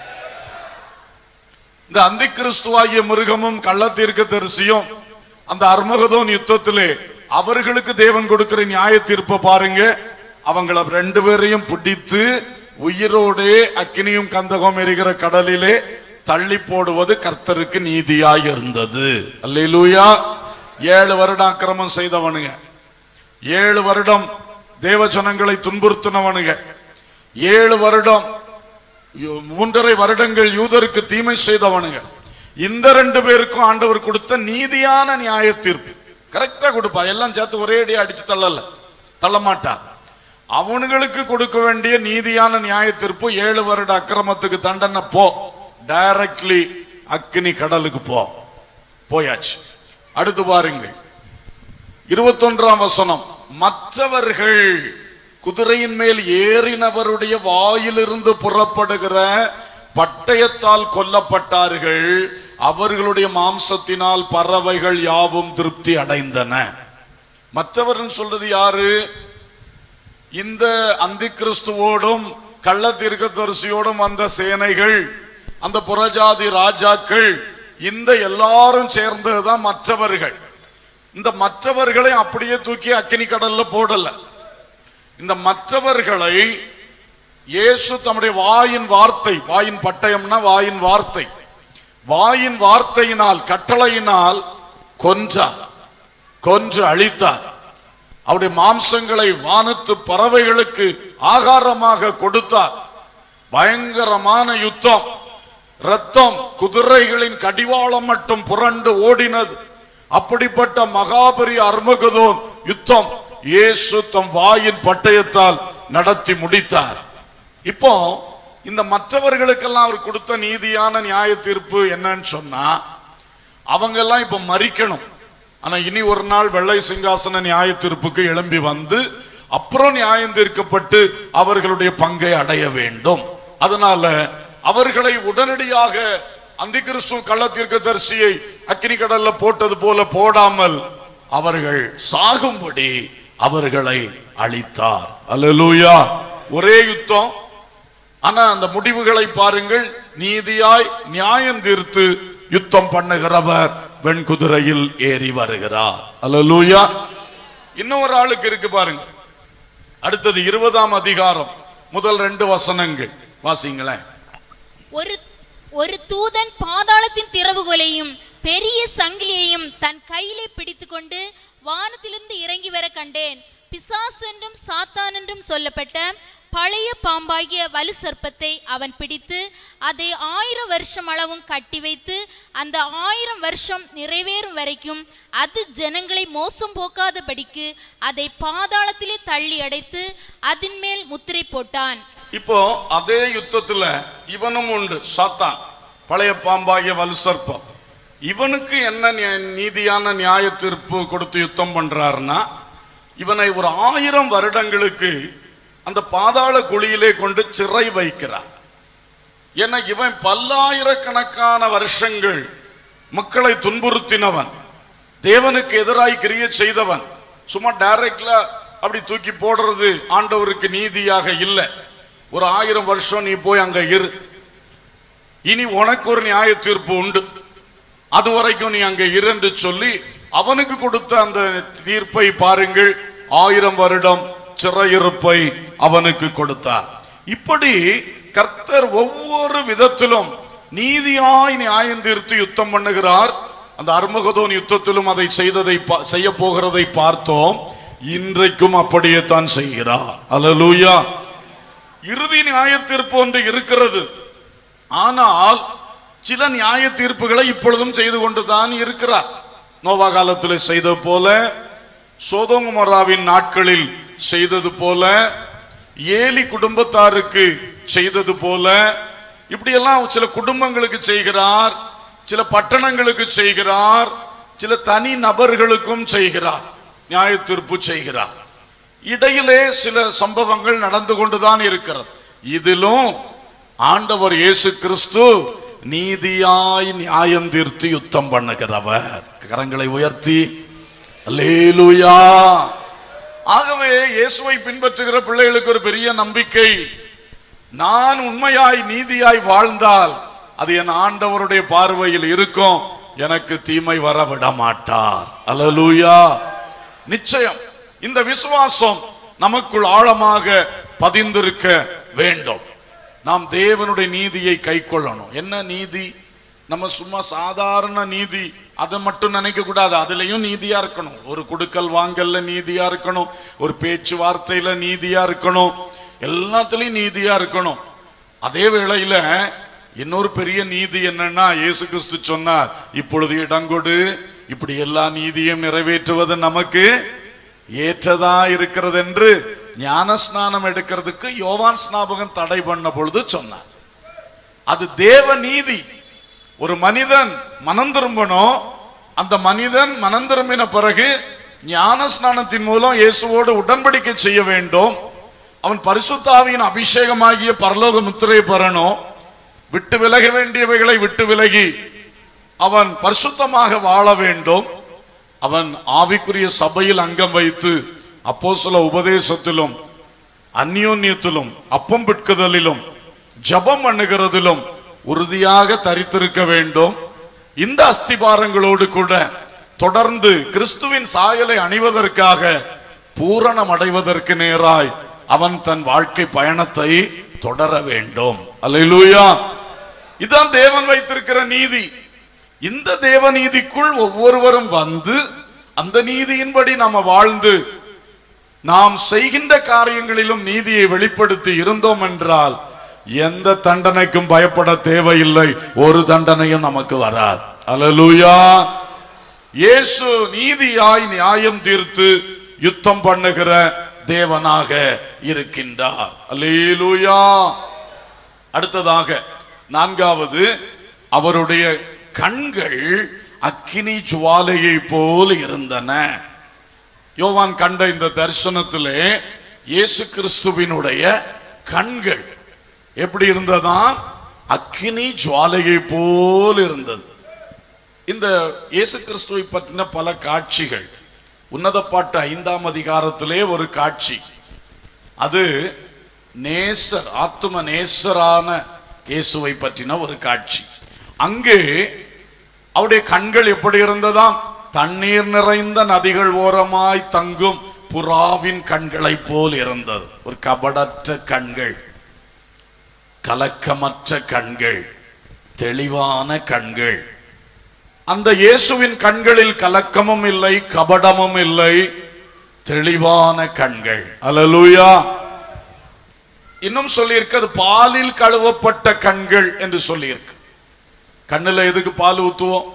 Speaker 1: இந்த அந்தி கிறிஸ்துவாகிய மிருகமும் கள்ளத்தீர்க்க தரிசியும் அந்த அர்மகதோன் யுத்தத்திலே அவர்களுக்கு தேவன் கொடுக்கிற நியாய தீர்ப்பை பாருங்க அவங்கள ரெண்டு பேரையும் பிடித்து உயிரோடே அக்கினியும் கந்தகம் எரிகிற கடலிலே தள்ளி போடுவது கர்த்தருக்கு நீதியாய் இருந்தது அல்லேலூயா ஏழு வருடம் அக்கிரமம் செய்தவனுங்க ஏழு வருடம் தேவஜனங்களை துன்புறுத்தினவனுங்க ஏழு வருடம் யு- மூன்றரை வருடங்கள் யூதருக்கு தீமை செய்தவனுங்க இந்த ரெண்டு பேருக்கும் ஆண்டவர் கொடுத்த நீதியான நியாய தீர்ப்பு கரெக்டா கொடுப்பா எல்லாம் சேர்த்து ஒரே அடி அடிச்சு தள்ளல தள்ள மாட்டா அவனுங்களுக்கு கொடுக்க வேண்டிய நீதியான நியாய தீர்ப்பு ஏழு வருட அக்கிரமத்துக்கு தண்டனை போ டைரக்ட்லி அக்கினி கடலுக்கு போ போயாச்சு அடுத்து பாருங்கள் இருபத்தொன்றாம் வசனம் மற்றவர்கள் குதிரையின் மேல் ஏறினவருடைய வாயிலிருந்து புறப்படுகிற பட்டயத்தால் கொல்லப்பட்டார்கள் அவர்களுடைய மாம்சத்தினால் பறவைகள் யாவும் திருப்தி அடைந்தன மற்றவர்கள் சொல்றது யாரு இந்த அந்தி கிறிஸ்துவோடும் கள்ள தீர்க்கதரிசியோடும் வந்த சேனைகள் அந்த புறஜாதி ராஜாக்கள் இந்த எல்லாரும் சேர்ந்ததுதான் மற்றவர்கள் இந்த மற்றவர்களை அப்படியே தூக்கி அக்கினி கடல்ல போடல இந்த மற்றவர்களை இயேசு தம்முடைய வாயின் வார்த்தை வாயின் பட்டயம்னா வாயின் வார்த்தை வாயின் வார்த்தையினால் கட்டளையினால் கொன்றார் கொன்று அழித்தார் அவருடைய மாம்சங்களை வானத்து பறவைகளுக்கு ஆகாரமாக கொடுத்தார் பயங்கரமான யுத்தம் ரத்தம் குதிரைகளின் கடிவாளம் மட்டும் புரண்டு ஓடினது அப்படிப்பட்ட மகாபரி அர்மகதோன் யுத்தம் இயேசு தம் வாயின் பட்டயத்தால் நடத்தி முடித்தார் இப்போ இந்த மற்றவர்களுக்கெல்லாம் அவர் கொடுத்த நீதியான நியாய தீர்ப்பு என்னன்னு சொன்னா அவங்க எல்லாம் இப்ப மறிக்கணும் ஆனா இனி ஒரு நாள் வெள்ளை சிங்காசன நியாய தீர்ப்புக்கு எழும்பி வந்து அப்புறம் நியாயம் தீர்க்கப்பட்டு அவர்களுடைய பங்கை அடைய வேண்டும் அதனால அவர்களை உடனடியாக அந்த கிறிஸ்துவ கள்ள தீர்க்கதரிசியை அக்கினி கடல்ல போட்டது போல போடாமல் அவர்கள் சாகும்படி அவர்களை அழித்தார் அல்லேலூயா ஒரே யுத்தம் ஆனா அந்த முடிவுகளை பாருங்கள் நீதியாய் நியாயம் தீர்த்து யுத்தம் பண்ணுகிறவர் வெண்குதிரையில் ஏறி வருகிறார் அல்லேலூயா இன்னொரு ஆளுக்கு இருக்கு பாருங்க அடுத்தது இருபதாம் அதிகாரம் முதல் ரெண்டு வசனங்கள் வாசிங்களேன்
Speaker 2: ஒரு ஒரு தூதன் பாதாளத்தின் திறவுகோலையும் பெரிய சங்கிலியையும் தன் கையிலே பிடித்துக்கொண்டு வானத்திலிருந்து இறங்கி வர கண்டேன் பிசாஸ் என்றும் சாத்தான் என்றும் சொல்லப்பட்ட பழைய பாம்பாகிய வலு சர்ப்பத்தை அவன் பிடித்து அதை ஆயிரம் வருஷம் அளவும் கட்டி வைத்து அந்த ஆயிரம் வருஷம் நிறைவேறும் வரைக்கும் அது ஜனங்களை மோசம் போக்காதபடிக்கு அதை பாதாளத்திலே தள்ளி அடைத்து அதன் மேல் முத்திரை போட்டான்
Speaker 1: இப்போ அதே யுத்தத்துல இவனும் உண்டு சாத்தான் பழைய பாம்பாகிய வலுசர்ப்பம் இவனுக்கு என்ன நியா- நீதியான நியாய தீர்ப்பு கொடுத்து யுத்தம் பண்றாருன்னா இவனை ஒரு ஆயிரம் வருடங்களுக்கு அந்த பாதாள குழியிலே கொண்டு சிறை வைக்கிறார் ஏன்னா இவன் பல்லாயிரக்கணக்கான வருஷங்கள் மக்களை துன்புறுத்தினவன் தேவனுக்கு எதிராய் கிரிய செய்தவன் சும்மா டைரக்ட்ல அப்படி தூக்கி போடுறது ஆண்டவருக்கு நீதியாக இல்லை ஒரு ஆயிரம் வருஷம் நீ போய் அங்க இரு இனி உனக்கு ஒரு நியாய தீர்ப்பு உண்டு அது வரைக்கும் நீ அங்க இரு என்று சொல்லி அவனுக்கு கொடுத்த அந்த தீர்ப்பை பாருங்கள் ஆயிரம் வருடம் சிறையிருப்பை அவனுக்கு கொடுத்தார் இப்படி கர்த்தர் ஒவ்வொரு விதத்திலும் நீதியாய் நியாயம் தீர்த்து யுத்தம் பண்ணுகிறார் அந்த அர்மகதோன் யுத்தத்திலும் அதை செய்ததை பா- செய்ய போகிறதை பார்த்தோம் இன்றைக்கும் அப்படியே தான் செய்கிறார் அல்லேலூயா இறுதி நியாய தீர்ப்பு ஒன்று இருக்கிறது ஆனால் சில நியாய தீர்ப்புகளை இப்பொழுதும் செய்து கொண்டுதான் இருக்கிறார் நோவா காலத்தில் செய்தது போல சோதோங்குமராவின் நாட்களில் செய்தது போல ஏலி குடும்பத்தாருக்கு செய்தது போல இப்படியெல்லாம் சில குடும்பங்களுக்கு செய்கிறார் சில பட்டணங்களுக்கு செய்கிறார் சில தனி நபர்களுக்கும் செய்கிறார் நியாய தீர்ப்பு செய்கிறார் இடையிலே சில சம்பவங்கள் நடந்து கொண்டுதான் இருக்கிறது இதிலும் ஆண்டவர் இயேசு கிறிஸ்து நீதியாய் நியாயம் தீர்த்து யுத்தம் பண்ணுகிறவர் கரங்களை உயர்த்தி அல்லேலூயா ஆகவே இயேசுவை பின்பற்றுகிற பிள்ளைகளுக்கு ஒரு பெரிய நம்பிக்கை நான் உண்மையாய் நீதியாய் வாழ்ந்தால் அது என் ஆண்டவருடைய பார்வையில் இருக்கும் எனக்கு தீமை வர விட மாட்டார் அல்லேலூயா நிச்சயம் இந்த விசுவாசம் நமக்குள் ஆழமாக பதிந்திருக்க வேண்டும் நாம் தேவனுடைய நீதியை கை கொள்ளணும் என்ன நீதி நம்ம சும்மா சாதாரண நீதி அதை மட்டும் நினைக்க கூடாது அதுலயும் நீதியா இருக்கணும் ஒரு குடுக்கல் வாங்கல்ல நீதியா இருக்கணும் ஒரு பேச்சுவார்த்தையில நீதியா இருக்கணும் எல்லாத்துலயும் நீதியா இருக்கணும் அதே வேளையில இன்னொரு பெரிய நீதி என்னன்னா இயேசு கிறிஸ்து சொன்னார் இப்பொழுது இடங்கொடு இப்படி எல்லா நீதியும் நிறைவேற்றுவது நமக்கு ஏற்றதா இருக்கிறது என்று ஞானஸ்நானம் எடுக்கிறதுக்கு யோவான் ஸ்நாபகம் தடை பண்ண பொழுது சொன்னார் அது தேவ நீதி ஒரு மனிதன் மனம் திரும்பணும் அந்த மனிதன் மனம் திரும்பின பிறகு ஞான ஸ்நானத்தின் மூலம் இயேசுவோடு உடன்படிக்கை செய்ய வேண்டும் அவன் பரிசுத்தாவியின் அபிஷேகமாகிய பரலோக முத்திரை பெறணும் விட்டு விலக வேண்டியவைகளை விட்டு விலகி அவன் பரிசுத்தமாக வாழ வேண்டும் அவன் ஆவிக்குரிய சபையில் அங்கம் வைத்து அப்போஸ்தல உபதேசத்திலும் அந்யோன்யத்திலும் அப்பம் பிட்குதலிலும் ஜபம் பண்ணுகிறதிலும் உறுதியாக தரித்திருக்க வேண்டும் இந்த அஸ்திபாரங்களோடு கூட தொடர்ந்து கிறிஸ்துவின் சாயலை அணிவதற்காக பூரணம் அடைவதற்கு நேராய் அவன் தன் வாழ்க்கை பயணத்தை தொடர வேண்டும் அல்லேலூயா இதான் தேவன் வைத்திருக்கிற நீதி இந்த தேவ நீதிக்குள் ஒவ்வொருவரும் வந்து அந்த நீதியின்படி நாம வாழ்ந்து நாம் செய்கின்ற காரியங்களிலும் நீதியை வெளிப்படுத்தி இருந்தோம் என்றால் எந்த தண்டனைக்கும் பயப்பட தேவையில்லை ஒரு தண்டனையும் நமக்கு வராது அல்லேலூயா இயேசு நீதியாய் நியாயம் தீர்த்து யுத்தம் பண்ணுகிற தேவனாக இருக்கின்றார் அல்லேலூயா அடுத்ததாக நான்காவது அவருடைய கண்கள் அக்கினி ஜுவாலையை போல் இருந்தன யோவான் கண்ட இந்த தரிசனத்திலே இயேசு கிறிஸ்துவினுடைய கண்கள் எப்படி இருந்ததா அக்கினி ஜுவாலையை போல் இருந்தது இந்த இயேசு கிறிஸ்துவை பற்றின பல காட்சிகள் உன்னத பாட்டு ஐந்தாம் அதிகாரத்திலே ஒரு காட்சி அது நேசர் ஆத்தும நேசரான இயேசுவை பற்றின ஒரு காட்சி அங்கே அவருடைய கண்கள் எப்படி இருந்ததாம் தண்ணீர் நிறைந்த நதிகள் ஓரமாய் தங்கும் புறாவின் கண்களைப் போல் இருந்தது ஒரு கபடற்ற கண்கள் கலக்கமற்ற கண்கள் தெளிவான கண்கள் அந்த இயேசுவின் கண்களில் கலக்கமும் இல்லை கபடமும் இல்லை தெளிவான கண்கள் அல்லேலூயா இன்னும் சொல்லியிருக்கு அது பாலில் கழுவப்பட்ட கண்கள் என்று சொல்லியிருக்கு கண்ணுல எதுக்கு பால் ஊத்துவோம்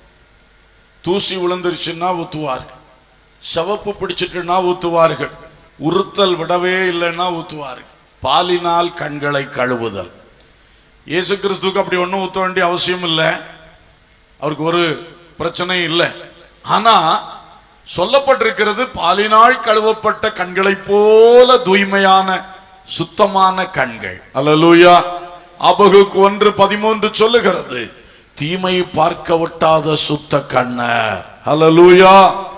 Speaker 1: தூசி விழுந்துருச்சுன்னா ஊத்துவார்கள் சிவப்பு பிடிச்சிட்டுன்னா ஊத்துவார்கள் உறுத்தல் விடவே இல்லைன்னா ஊத்துவார்கள் பாலினால் கண்களை கழுவுதல் இயேசு கிறிஸ்துவுக்கு அப்படி ஒன்றும் ஊத்த வேண்டிய அவசியம் இல்லை அவருக்கு ஒரு பிரச்சனையும் இல்லை ஆனா சொல்லப்பட்டிருக்கிறது பாலினால் கழுவப்பட்ட கண்களைப் போல தூய்மையான சுத்தமான கண்கள் அல்லேலூயா ஆபகுக்கு ஒன்று பதிமூன்று சொல்லுகிறது தீமை பார்க்க ஒட்டாத சுத்த கண்ணர் அல்லேலூயா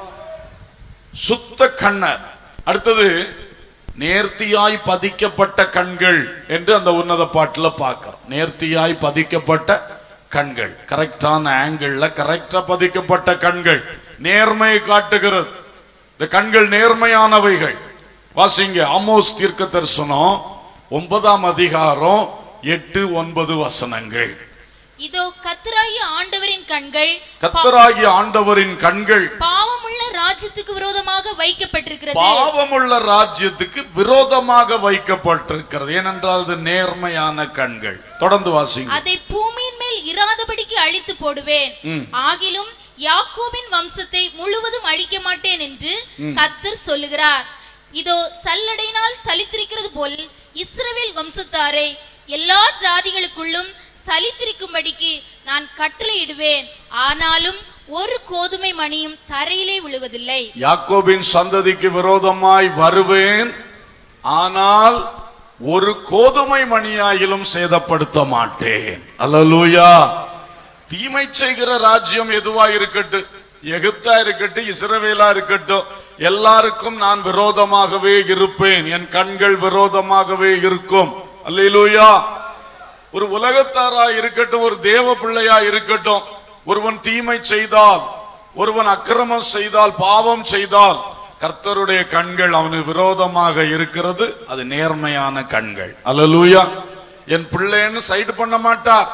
Speaker 1: சுத்த கண்ணர் அடுத்தது நேர்த்தியாய் பதிக்கப்பட்ட கண்கள் என்று அந்த உன்னத பாட்டுல பார்க்கிறோம் நேர்த்தியாய் பதிக்கப்பட்ட கண்கள் கரெக்டான ஆங்கிள் கரெக்டா பதிக்கப்பட்ட கண்கள் நேர்மையை காட்டுகிறது இந்த கண்கள் நேர்மையானவைகள் வாசிங்க ஆமோஸ் தீர்க்க தரிசனம் ஒன்பதாம் அதிகாரம் எட்டு ஒன்பது வசனங்கள்
Speaker 2: இதோ கத்தராகிய ஆண்டவரின் கண்கள்
Speaker 1: கத்தராகிய ஆண்டவரின் கண்கள்
Speaker 2: பாவமுள்ள ராஜ்யத்துக்கு விரோதமாக வைக்கப்பட்டிருக்கிறது
Speaker 1: பாவமுள்ள ராஜ்யத்துக்கு விரோதமாக வைக்கப்பட்டிருக்கிறது ஏனென்றால் அது நேர்மையான கண்கள் தொடர்ந்து வாசிங்க
Speaker 2: அதை பூமியின் மேல் இராதபடிக்கு அழித்து போடுவேன் ஆகிலும் யாக்கோபின் வம்சத்தை முழுவதும் அழிக்க மாட்டேன் என்று கத்தர் சொல்லுகிறார் இதோ சல்லடையினால் சலித்திருக்கிறது போல் இஸ்ரவேல் வம்சத்தாரை எல்லா ஜாதிகளுக்குள்ளும் சலித்திருக்கும்படிக்கு நான் கட்டளையிடுவேன் ஆனாலும் ஒரு கோதுமை மணியும் தரையிலே விழுவதில்லை
Speaker 1: யாக்கோபின் சந்ததிக்கு விரோதமாய் வருவேன் ஆனால் ஒரு கோதுமை மணியாயிலும் சேதப்படுத்த மாட்டேன் அல்லேலூயா தீமை செய்கிற ராஜ்யம் எதுவா இருக்கட்டும் எகிப்தா இருக்கட்டும் இஸ்ரவேலா இருக்கட்டும் எல்லாருக்கும் நான் விரோதமாகவே இருப்பேன் என் கண்கள் விரோதமாகவே இருக்கும் அல்லேலூயா ஒரு உலகத்தாரா இருக்கட்டும் ஒரு தேவ பிள்ளையா இருக்கட்டும் ஒருவன் தீமை செய்தால் ஒருவன் அக்கிரமம் செய்தால் பாவம் செய்தால் கர்த்தருடைய கண்கள் அவனுக்கு விரோதமாக இருக்கிறது அது நேர்மையான கண்கள் அல்லேலூயா என் பிள்ளைன்னு சைடு பண்ண மாட்டார்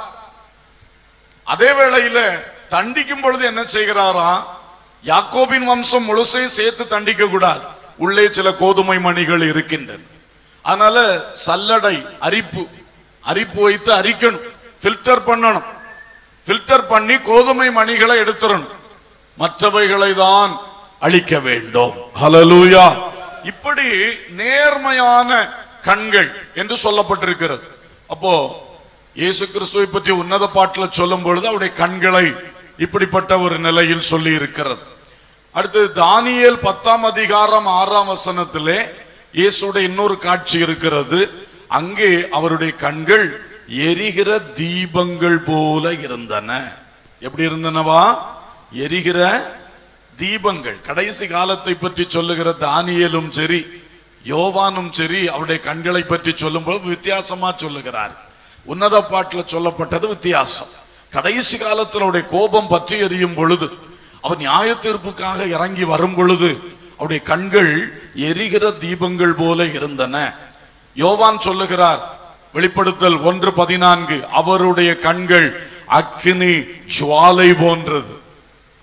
Speaker 1: அதே வேளையில தண்டிக்கும் பொழுது என்ன செய்கிறாராம் யாக்கோபின் வம்சம் முழுசையும் சேர்த்து தண்டிக்க கூடாது உள்ளே சில கோதுமை மணிகள் இருக்கின்றன அதனால சல்லடை அரிப்பு அரிப்பு வைத்து அரிக்கணும் ஃபில்டர் பண்ணணும் ஃபில்டர் பண்ணி கோதுமை மணிகளை எடுத்துடணும் மற்றவைகளை தான் அழிக்க வேண்டும் ஹalleluya இப்படி நேர்மையான கண்கள் என்று சொல்லப்பட்டிருக்கிறது அப்போ இயேசு கிறிஸ்துவை பற்றி உன்னத பாட்டில் சொல்லும் பொழுது அவருடைய கண்களை இப்படிப்பட்ட ஒரு நிலையில் சொல்லி இருக்கிறது அடுத்து தானியேல் பத்தாம் அதிகாரம் ஆறாம் வசனத்திலே இயேசுடைய இன்னொரு காட்சி இருக்கிறது அங்கே அவருடைய கண்கள் எரிகிற தீபங்கள் போல இருந்தன எப்படி இருந்தனவா எரிகிற தீபங்கள் கடைசி காலத்தை பற்றி சொல்லுகிற தானியேலும் சரி யோவானும் சரி அவருடைய கண்களை பற்றி சொல்லும்போது வித்தியாசமா சொல்லுகிறார் உன்னத பாட்டுல சொல்லப்பட்டது வித்தியாசம் கடைசி காலத்தில் அவருடைய கோபம் பற்றி எரியும் பொழுது அவர் நியாய தீர்ப்புக்காக இறங்கி வரும் பொழுது அவருடைய கண்கள் எரிகிற தீபங்கள் போல இருந்தன யோவான் சொல்லுகிறார் வெளிப்படுத்தல் ஒன்று பதினான்கு அவருடைய கண்கள் அக்கினி ஜுவாலை போன்றது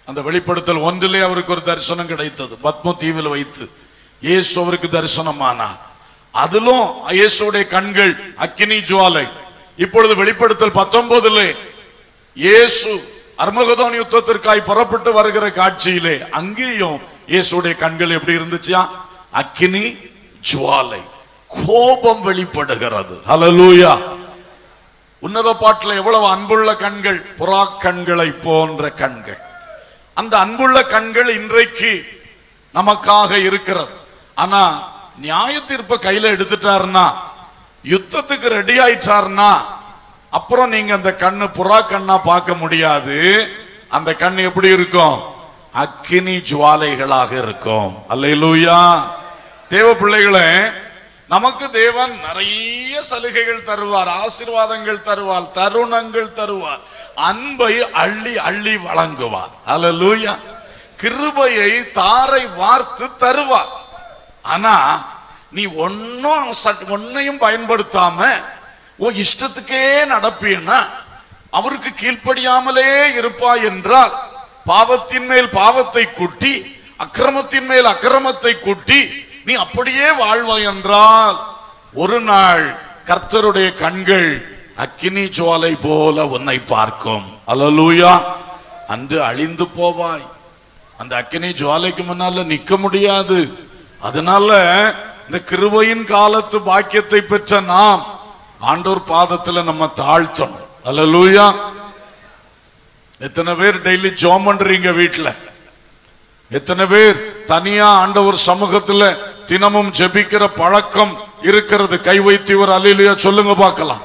Speaker 1: அந்த வெளிப்படுத்தல் ஒன்றிலே அவருக்கு ஒரு தரிசனம் கிடைத்தது பத்ம தீவில் வைத்து இயேசு அவருக்கு தரிசனமானார் அதிலும் இயேசுடைய கண்கள் அக்கினி ஜுவாலை இப்பொழுது வெளிப்படுத்தல் பத்தொன்பதுல இயேசு அர்மகதோன் யுத்தத்திற்காய் புறப்பட்டு வருகிற காட்சியிலே அங்கேயும் இயேசுடைய கண்கள் எப்படி இருந்துச்சா அக்கினி ஜுவாலை கோபம் வெளிப்படுகிறது ஹalleluya உன்னத பாட்டுல எவ்வளவு அன்புள்ள கண்கள் புறா கண்களை போன்ற கண்கள் அந்த அன்புள்ள கண்கள் இன்றைக்கு நமக்காக இருக்கிறது ஆனா நியாய தீர்ப்பை கையில எடுத்துட்டாருன்னா யுத்தத்துக்கு ரெடி ஆயிட்டாருன்னா அப்புறம் நீங்க அந்த கண்ணு புறா கண்ணா பார்க்க முடியாது அந்த கண் எப்படி இருக்கும் அக்கினி ஜுவாலைகளாக இருக்கும் அல்லேலூயா தேவ பிள்ளைகளே நமக்கு தேவன் நிறைய சலுகைகள் தருவார் ஆசீர்வாதங்கள் தருவார் தருணங்கள் தருவார் அன்பை அள்ளி அள்ளி வழங்குவார் அல்லேலூயா கிருபையை தாரை வார்த்து தருவார் ஆனா நீ ஒன்னும் ஒன்னையும் பயன்படுத்தாம ஓ இஷ்டத்துக்கே நடப்பீன்னா அவருக்கு கீழ்ப்படியாமலே இருப்பாய் என்றால் பாவத்தின் மேல் பாவத்தை கூட்டி அக்கிரமத்தின் மேல் அக்கிரமத்தை கூட்டி நீ அப்படியே வாழ்வாய் என்றால் ஒரு நாள் கர்த்தருடைய கண்கள் அக்கினி ஜுவாலை போல உன்னை பார்க்கும் அல்லேலூயா அன்று அழிந்து போவாய் அந்த அக்கினி ஜுவாலைக்கு முன்னால நிக்க முடியாது அதனால இந்த கிருபையின் காலத்து பாக்கியத்தை பெற்ற நாம் ஆண்டோர் பாதத்துல நம்ம தாழ்த்தணும் அல்லேலூயா எத்தனை பேர் டெய்லி ஜோம் பண்றீங்க வீட்டுல எத்தனை பேர் தனியா ஆண்டவர் சமூகத்துல தினமும் ஜெபிக்கிற பழக்கம் இருக்கிறது கை வைத்தியவர் அல்லையா சொல்லுங்க பார்க்கலாம்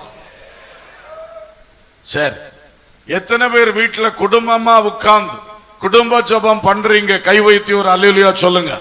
Speaker 1: சரி எத்தனை பேர் வீட்டுல குடும்பமா உட்கார்ந்து குடும்ப ஜெபம் பண்றீங்க கை வைத்தியவர் அல்லையா சொல்லுங்க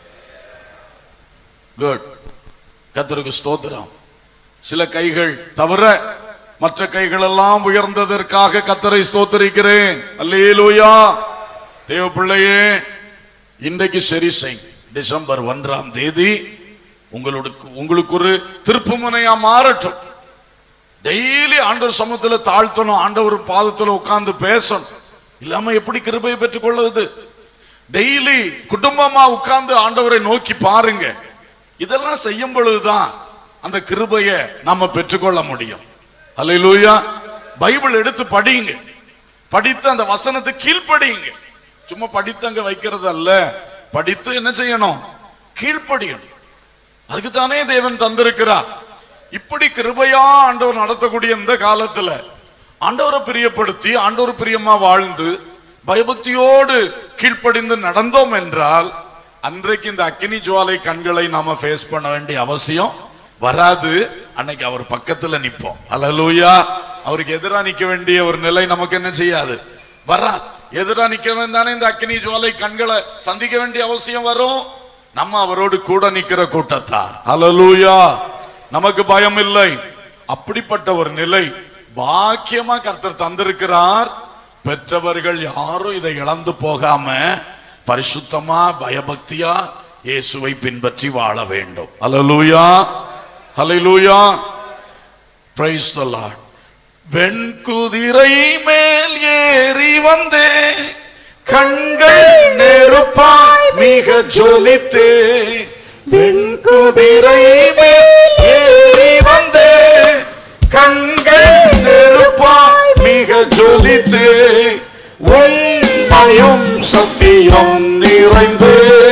Speaker 1: குட் கத்தருக்கு ஸ்தோத்திரம் சில கைகள் தவிர மற்ற கைகள் எல்லாம் உயர்ந்ததற்காக கத்தரை ஸ்தோத்தரிக்கிறேன் அல்லேலூயா தேவ பிள்ளையே இன்றைக்கு சரி செய் டிசம்பர் ஒன்றாம் தேதி உங்களுக்கு உங்களுக்கு ஒரு திருப்பு முனையா மாறட்டும் டெய்லி ஆண்டவர் சமூகத்துல தாழ்த்தணும் ஆண்டவர் பாதத்துல உட்கார்ந்து பேசணும் இல்லாம எப்படி கிருபையை பெற்றுக்கொள்வது டெய்லி குடும்பமா உட்கார்ந்து ஆண்டவரை நோக்கி பாருங்க இதெல்லாம் செய்யும் பொழுதுதான் அந்த கிருபையை நாம பெற்றுக்கொள்ள முடியும் அல்லேலூயா பைபிள் எடுத்து படியுங்க படித்து அந்த வசனத்தை கீழ்ப்படியுங்க சும்மா படித்து அங்க வைக்கிறது அல்ல படித்து என்ன செய்யணும் கீழ்ப்படியணும் அதுக்கு தானே தேவன் தந்திருக்கிறார் இப்படி கிருபையா ஆண்டவர் நடத்தக்கூடிய இந்த காலத்துல ஆண்டவரை பிரியப்படுத்தி ஆண்டவர் பிரியமா வாழ்ந்து பயபக்தியோடு கீழ்ப்படிந்து நடந்தோம் என்றால் அன்றைக்கு இந்த அக்கினி ஜுவாலை கண்களை நாம ஃபேஸ் பண்ண வேண்டிய அவசியம் வராது அன்னைக்கு அவர் பக்கத்துல நிப்போம் அல்லேலூயா அவருக்கு எதிரா நிக்க வேண்டிய ஒரு நிலை நமக்கு என்ன செய்யாது வரா எதிரா நிக்க வேண்டானே இந்த அக்கினி ஜுவாலை கண்களை சந்திக்க வேண்டிய அவசியம் வரும் நம்ம அவரோடு கூட நிக்கிற கூட்டத்தார் அல்லேலூயா நமக்கு பயம் இல்லை அப்படிப்பட்ட ஒரு நிலை பாக்கியமா கர்த்தர் தந்திருக்கிறார் பெற்றவர்கள் யாரும் இதை இழந்து போகாம பரிசுத்தமா பயபக்தியா இயேசுவை பின்பற்றி வாழ வேண்டும் அல்லேலூயா ஹalleluya praise the lord வெண்குதிரை மேல் ஏறி வந்தே கண்கள் நெருப்பாய் மிக ஜொலித்தே வெண்குதிரை மேல் ஏறி வந்தே கண்கள் நெருப்பாய் மிக ஜொலித்தே உண்மையும் சத்தியம் நிறைந்து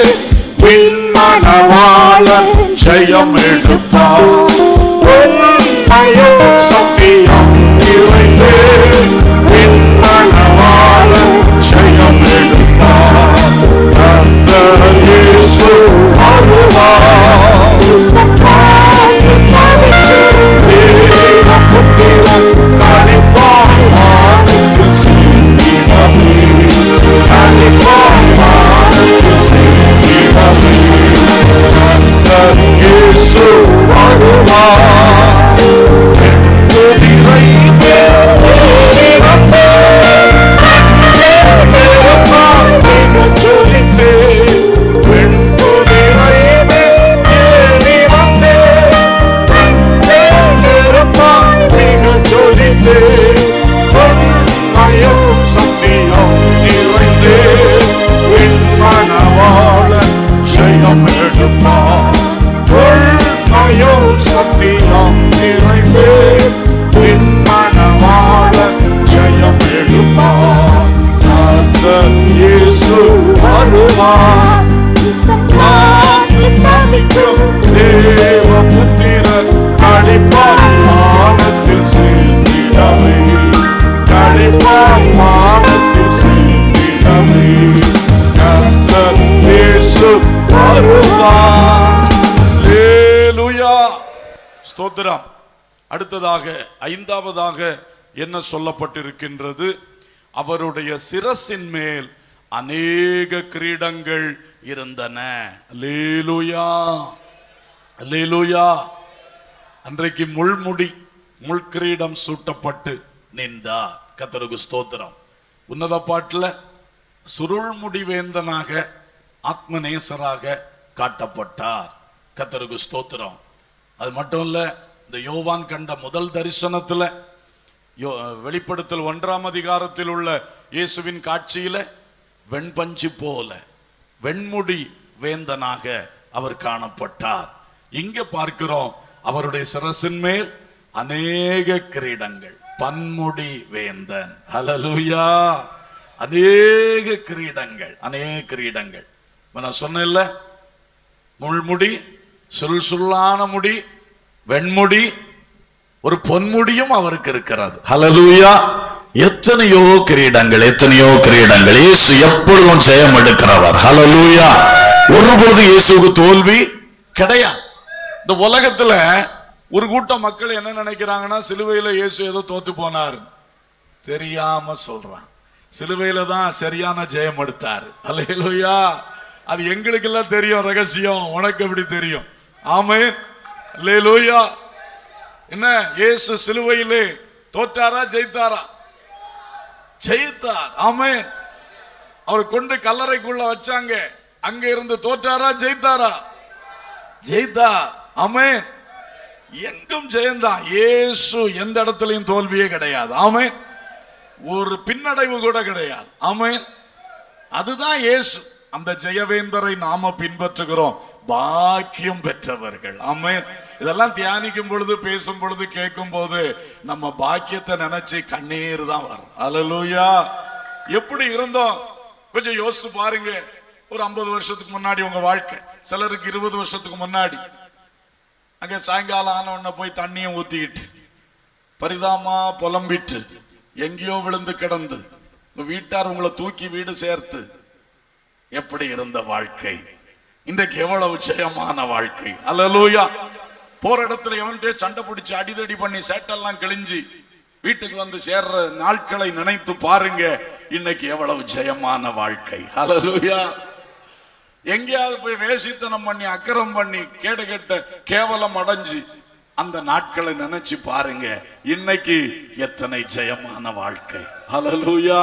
Speaker 1: விண்மணவாளன் ஜெயம் எடுப்பார் உண்மையும் சத்தியம் நிறைந்து விண்மணவாளன் ஜெயம் எடுப்பார் கர்த்தர் இயேசு வருவார் காத்து தவித்து தேவ புத்திரன் களிப்பாய் வானத்தில் சீண்டிடவே களிப்பாய் ஸ்தோத்திரம் அடுத்ததாக ஐந்தாவதாக என்ன சொல்லப்பட்டிருக்கின்றது அவருடைய சிரசின் மேல் அநேக கிரீடங்கள் இருந்தன அல்லேலூயா அல்லேலூயா அன்றைக்கு முள்முடி முள்கிரீடம் சூட்டப்பட்டு நின்றார் கத்தருக்கு ஸ்தோத்திரம் உன்னத பாட்டுல சுருள்முடி வேந்தனாக ஆத்மநேசராக காட்டப்பட்டார் கத்தருக்கு ஸ்தோத்திரம் அது மட்டும் இல்ல இந்த யோவான் கண்ட முதல் தரிசனத்துல யோ- வெளிப்படுத்தல் ஒன்றாம் அதிகாரத்தில் உள்ள இயேசுவின் காட்சியில வெண்பஞ்சு போல வெண்முடி வேந்தனாக அவர் காணப்பட்டார் இங்க பார்க்கிறோம் அவருடைய சிரசின் மேல் அநேக கிரீடங்கள் பன்முடி வேந்தன் ஹalleluya அநேக கிரீடங்கள் அநேக கிரீடங்கள் இப்ப நான் சொன்னேன்ல முள்முடி சுல் சுல்லான முடி வெண்முடி ஒரு பொன்முடியும் அவருக்கு இருக்கிறது ஹalleluya எத்தனையோ கிரீடங்கள் எத்தனையோ கிரீடங்கள் இயேசு எப்பொழுதும் ஜெயம் எடுக்கிறவர் ஹalleluya ஒருபொழுது இயேசுவுக்கு தோல்வி கிடையாது இந்த உலகத்துல ஒரு கூட்டம் மக்கள் என்ன நினைக்கிறாங்கன்னா சிலுவையில இயேசு ஏதோ தோத்து போனார் தெரியாம சொல்றான் சிலுவையில தான் சரியான ஜெயம் எடுத்தார் அல்லேலூயா அது எங்களுக்கு எல்லாம் தெரியும் ரகசியம் உனக்கு எப்படி தெரியும் ஆமென் அல்லேலூயா என்ன இயேசு சிலுவையிலே தோற்றாரா ஜெயித்தாரா ஜெயித்தார் ஆமென் அவர் கொண்டு கல்லறைக்குள்ள வச்சாங்க அங்க இருந்து தோற்றாரா ஜெயித்தாரா ஜெயித்தார் ஆமென் எங்கும் ஜெயந்தான் இயேசு எந்த இடத்துலயும் தோல்வியே கிடையாது ஆமென் ஒரு பின்னடைவு கூட கிடையாது ஆமென் அதுதான் இயேசு அந்த ஜெயவேந்தரை நாம பின்பற்றுகிறோம் பாக்கியம் பெற்றவர்கள் ஆமென் இதெல்லாம் தியானிக்கும் பொழுது பேசும் பொழுது கேட்கும் போது நம்ம பாக்கியத்தை நினைச்சு கண்ணீர் தான் வரும் அல்லேலூயா எப்படி இருந்தோம் கொஞ்சம் யோசிச்சு பாருங்க ஒரு ஐம்பது வருஷத்துக்கு முன்னாடி உங்க வாழ்க்கை சிலருக்கு இருபது வருஷத்துக்கு முன்னாடி அங்க சாயங்காலம் ஆன உடனே போய் தண்ணியை ஊத்திக்கிட்டு பரிதாமா புலம்பிட்டு எங்கேயோ விழுந்து கிடந்து உங்க வீட்டார் உங்களை தூக்கி வீடு சேர்த்து எப்படி இருந்த வாழ்க்கை இன்றைக்கு எவ்வளவு ஜெயமான வாழ்க்கை அல்லலூயா போற இடத்துல எவன்கிட்ட சண்டை பிடிச்சு அடிதடி பண்ணி சேட்டெல்லாம் கிழிஞ்சு வீட்டுக்கு வந்து சேர்ற நாட்களை நினைத்து பாருங்க இன்னைக்கு எவ்வளவு ஜெயமான வாழ்க்கை அல்லலூயா எங்கேயாவது போய் வேசித்தனம் பண்ணி அக்கறம் பண்ணி கேடு கெட்ட கேவலம் அடைஞ்சு அந்த நாட்களை நினைச்சு பாருங்க இன்னைக்கு எத்தனை ஜெயமான வாழ்க்கை ஹalleluya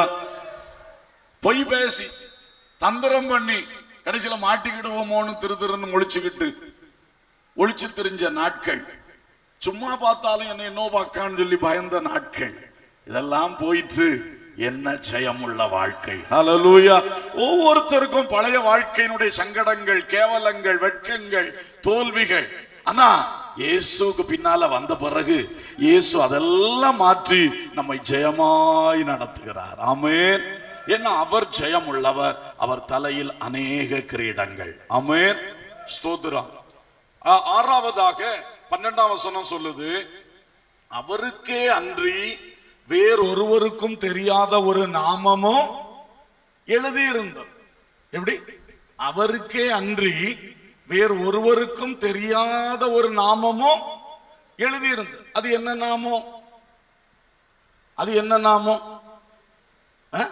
Speaker 1: பொய் பேசி தந்திரம் பண்ணி கடைசியில மாட்டிக்கிடுவோமோன்னு திரு திருன்னு முழிச்சுக்கிட்டு ஒளிச்சு தெரிஞ்ச நாட்கள் சும்மா பார்த்தாலும் என்ன என்னோ பார்க்கான்னு சொல்லி பயந்த நாட்கள் இதெல்லாம் போயிட்டு என்ன ஜெயமுள்ள வாழ்க்கை ஹalleluya ஒவ்வொருத்தருக்கும் பழைய வாழ்க்கையினுடைய சங்கடங்கள் கேவலங்கள் வெட்கங்கள் தோல்விகள் ஆனா இயேசுக்கு பின்னால வந்த பிறகு இயேசு அதெல்லாம் மாற்றி நம்மை ஜெயமாய் நடத்துகிறார் ஆமென் ஏன்னா அவர் ஜெயம் உள்ளவர் அவர் தலையில் அநேக கிரீடங்கள் ஆமென் ஸ்தோத்திரம் ஆ- ஆறாவதாக பன்னெண்டாம் வசனம் சொல்லுது அவருக்கே அன்றி வேறொருவருக்கும் தெரியாத ஒரு நாமமும் எழுதியிருந்தது எப்படி அவருக்கே அன்றி வேறு ஒருவருக்கும் தெரியாத ஒரு நாமமும் எழுதியிருந்தது அது என்ன நாமம் அது என்ன நாமம் ஆ?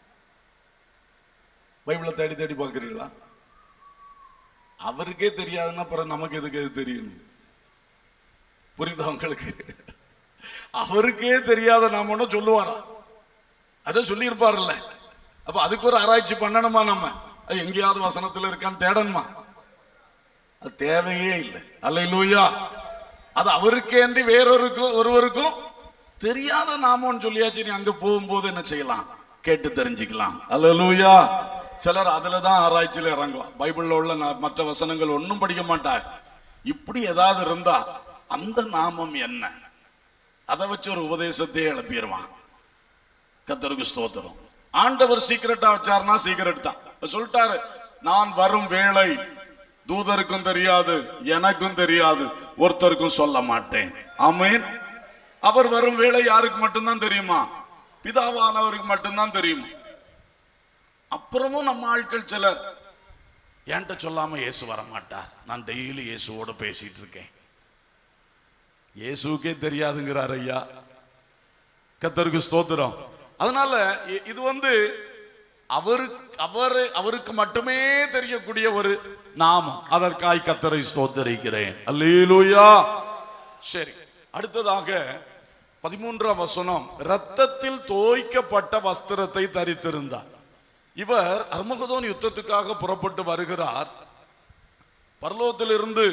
Speaker 1: பைபிளை தேடி தேடி பார்க்கிறீங்களா அவருக்கே தெரியாதுன்னா அப்புறம் நமக்கு எதுக்கு அது தெரியணும் புரியுதா உங்களுக்கு அவருக்கே தெரியாத நாம ஒன்னும் சொல்லுவாரா அதை சொல்லி இருப்பார்ல அப்ப அதுக்கு ஒரு ஆராய்ச்சி பண்ணணுமா நம்ம அது எங்கேயாவது வசனத்துல இருக்கான்னு தேடணுமா அது தேவையே இல்லை அல்லையிலூயா அது அவருக்கேன்றி வேறொருக்கும் ஒருவருக்கும் தெரியாத நாமம்னு சொல்லியாச்சு நீ அங்க போகும்போது என்ன செய்யலாம் கேட்டு தெரிஞ்சுக்கலாம் அல்லேலூயா சிலர் அதுல தான் ஆராய்ச்சியில இறங்குவான் பைபிள்ல உள்ள நா- மற்ற வசனங்கள் ஒன்றும் படிக்க மாட்டார் இப்படி ஏதாவது இருந்தா அந்த நாமம் என்ன அதை வச்சு ஒரு உபதேசத்தையே எழுப்பிடுவான் கத்தருக்கு ஸ்தோத்திரம் ஆண்டவர் சீக்கிரட்டா வச்சாருன்னா சீக்கிரட் தான் இப்ப சொல்லிட்டாரு நான் வரும் வேளை தூதருக்கும் தெரியாது எனக்கும் தெரியாது ஒருத்தருக்கும் சொல்ல மாட்டேன் ஆமென் அவர் வரும் வேளை யாருக்கு மட்டும்தான் தெரியுமா பிதாவானவருக்கு மட்டும்தான் தெரியும் அப்புறமும் நம்ம ஆட்கள் சிலர் என்கிட்ட சொல்லாம இயேசு வர மாட்டார் நான் டெய்லி இயேசுவோட பேசிட்டு இருக்கேன் இயேசுக்கே தெரியாதுங்கிறார் ஐயா கத்தருக்கு ஸ்தோத்திரம் அதனால இ- இது வந்து அவருக்கு அவரு அவருக்கு மட்டுமே தெரியக்கூடிய ஒரு நாமம் அதற்காய் கத்தரை ஸ்தோத்தரிக்கிறேன் அல்லேலூயா சரி அடுத்ததாக பதிமூன்றாம் வசனம் ரத்தத்தில் தோய்க்கப்பட்ட வஸ்திரத்தை தரித்திருந்தார் இவர் அர்மகதோன் யுத்தத்துக்காக புறப்பட்டு வருகிறார் பரலோகத்திலிருந்து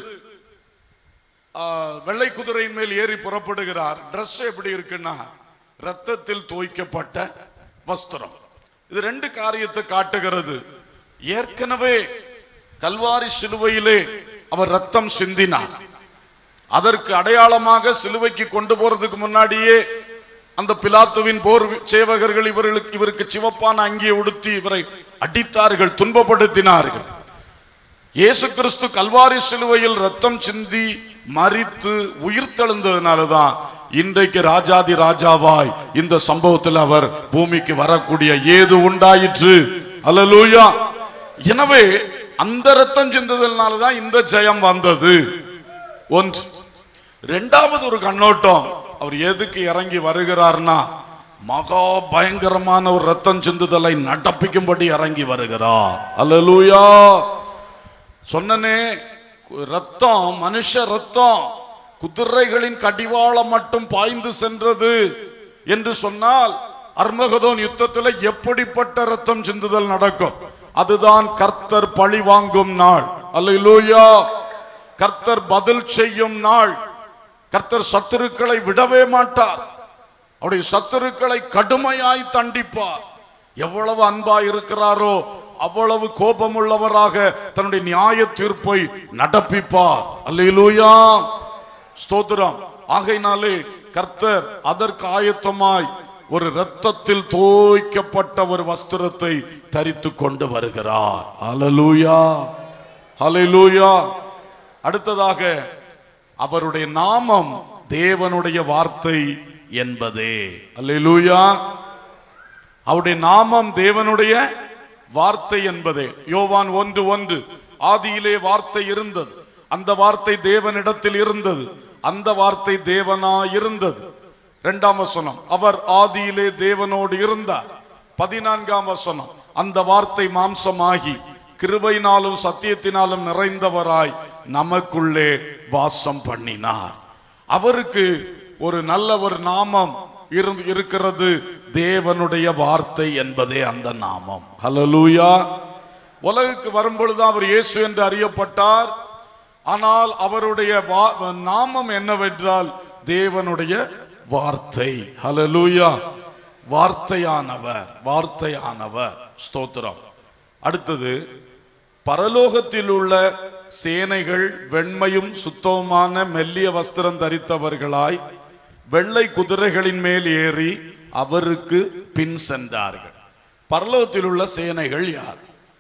Speaker 1: ஆ, வெள்ளை குதிரையின் மேல் ஏறி புறப்படுகிறார் Dress எப்படி இருக்குன்னா ரத்தத்தில் தோய்க்கப்பட்ட வஸ்திரம் இது ரெண்டு காரியத்தை காட்டுகிறது ஏற்கனவே கல்வாரி சிலுவையிலே அவர் ரத்தம் சிந்தினார் அதற்கு அடையாளமாக சிலுவைக்கு கொண்டு போறதுக்கு முன்னாடியே அந்த பிலாத்துவின் போர் சேவகர்கள் இவர்களுக்கு இவருக்கு சிவப்பான அங்கியை உடுத்தி இவரை அடித்தார்கள் துன்பப்படுத்தினார்கள் இயேசு கிறிஸ்து கல்வாரி சிலுவையில் ரத்தம் சிந்தி மரித்து உயிர்த்தெழுந்ததுனாலதான் இன்றைக்கு ராஜாதி ராஜாவாய் இந்த சம்பவத்தில் அவர் பூமிக்கு வரக்கூடிய ஏது உண்டாயிற்று அல்லேலூயா எனவே அந்த ரத்தம் சிந்ததனாலதான் இந்த ஜெயம் வந்தது ஒன்று இரண்டாவது ஒரு கண்ணோட்டம் அவர் எதுக்கு இறங்கி வருகிறார்னா மகா பயங்கரமான ஒரு ரத்தம் சிந்துதலை நடப்பிக்கும்படி இறங்கி வருகிறார் அல்லேலூயா சொன்னனே கு- ரத்தம் மனுஷ ரத்தம் குதிரைகளின் கடிவாளம் மட்டும் பாய்ந்து சென்றது என்று சொன்னால் அர்மகதோன் யுத்தத்தில் எப்படிப்பட்ட ரத்தம் சிந்துதல் நடக்கும் அதுதான் கர்த்தர் பழி வாங்கும் நாள் அல்லேலூயா கர்த்தர் பதில் செய்யும் நாள் கர்த்தர் சத்துருக்களை விடவே மாட்டார் அவருடைய சத்துருக்களை கடுமையாய் தண்டிப்பார் எவ்வளவு அன்பா இருக்கிறாரோ அவ்வளவு கோபமுள்ளவராக தன்னுடைய நியாய தீர்ப்பை நடப்பிப்பார் அல்லேலூயா ஸ்தோத்திரம் ஆகையினாலே கர்த்தர் அதற்கு ஆயத்தமாய் ஒரு இரத்தத்தில் தோய்க்கப்பட்ட ஒரு வஸ்திரத்தை தரித்து கொண்டு வருகிறார் அல்லேலூயா அல்லேலூயா அடுத்ததாக அவருடைய நாமம் தேவனுடைய வார்த்தை என்பதே அல்லேலூயா அவருடைய நாமம் தேவனுடைய வார்த்தை என்பதே யோவான் ஒன்று ஒன்று ஆதியிலே வார்த்தை இருந்தது அந்த வார்த்தை தேவனிடத்தில் இருந்தது அந்த வார்த்தை தேவனா இருந்தது இரண்டாம் வசனம் அவர் ஆதியிலே தேவனோடு இருந்தார் பதினான்காம் வசனம் அந்த வார்த்தை மாம்சமாகி கிருபையினாலும் சத்தியத்தினாலும் நிறைந்தவராய் நமக்குள்ளே வாசம் பண்ணினார் அவருக்கு ஒரு நல்ல ஒரு நாமம் இருந்து இருக்கிறது தேவனுடைய வார்த்தை என்பதே அந்த நாமம் ஹalleluya உலகுக்கு வரும்பொழுது அவர் இயேசு என்று அறியப்பட்டார் ஆனால் அவருடைய வா- நாமம் என்னவென்றால் தேவனுடைய வார்த்தை ஹalleluya வார்த்தையானவர் வார்த்தையானவர் ஸ்தோத்திரம் அடுத்தது பரலோகத்தில் உள்ள சேனைகள் வெண்மையும் சுத்தமான மெல்லிய வஸ்திரம் தரித்தவர்களாய் வெள்ளை குதிரைகளின் மேல் ஏறி அவருக்கு பின் சென்றார்கள் பரலோகத்தில் உள்ள சேனைகள் யார்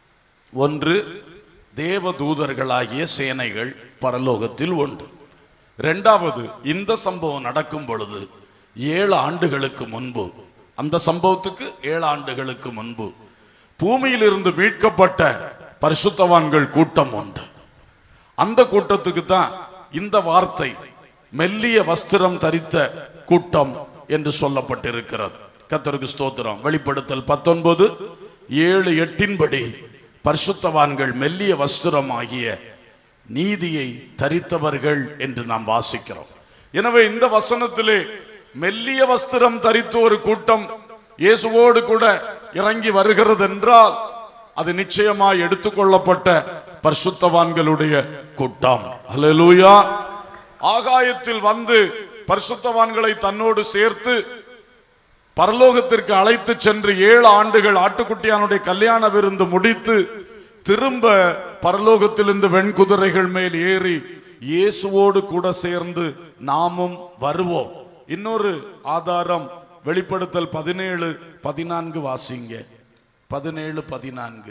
Speaker 1: ஒன்று தேவ தூதர்களாகிய சேனைகள் பரலோகத்தில் உண்டு இரண்டாவது இந்த சம்பவம் நடக்கும் பொழுது ஏழு ஆண்டுகளுக்கு முன்பு அந்த சம்பவத்துக்கு ஏழு ஆண்டுகளுக்கு முன்பு பூமியிலிருந்து மீட்கப்பட்ட பரிசுத்தவான்கள் கூட்டம் உண்டு அந்த கூட்டத்துக்கு தான் இந்த வார்த்தை மெல்லிய வஸ்திரம் தரித்த கூட்டம் என்று சொல்லப்பட்டிருக்கிறது கத்தருக்கு ஸ்தோத்திரம் வெளிப்படுத்தல் பத்தொன்பது ஏழு எட்டின்படி பரிசுத்தவான்கள் மெல்லிய வஸ்திரம் ஆகிய நீதியை தரித்தவர்கள் என்று நாம் வாசிக்கிறோம் எனவே இந்த வசனத்திலே மெல்லிய வஸ்திரம் தரித்த ஒரு கூட்டம் இயேசுவோடு கூட இறங்கி வருகிறது என்றால் அது நிச்சயமாய் எடுத்துக்கொள்ளப்பட்ட பரிசுத்தவான்களுடைய கூட்டம் அல்லேலூயா ஆகாயத்தில் வந்து பரிசுத்தவான்களை தன்னோடு சேர்த்து பரலோகத்திற்கு அழைத்து சென்று ஏழு ஆண்டுகள் ஆட்டுக்குட்டியானுடைய கல்யாண விருந்து முடித்து திரும்ப பரலோகத்திலிருந்து வெண்குதிரைகள் மேல் ஏறி இயேசுவோடு கூட சேர்ந்து நாமும் வருவோம் இன்னொரு ஆதாரம் வெளிப்படுத்தல் பதினேழு பதினான்கு வாசிங்க பதினேழு பதினான்கு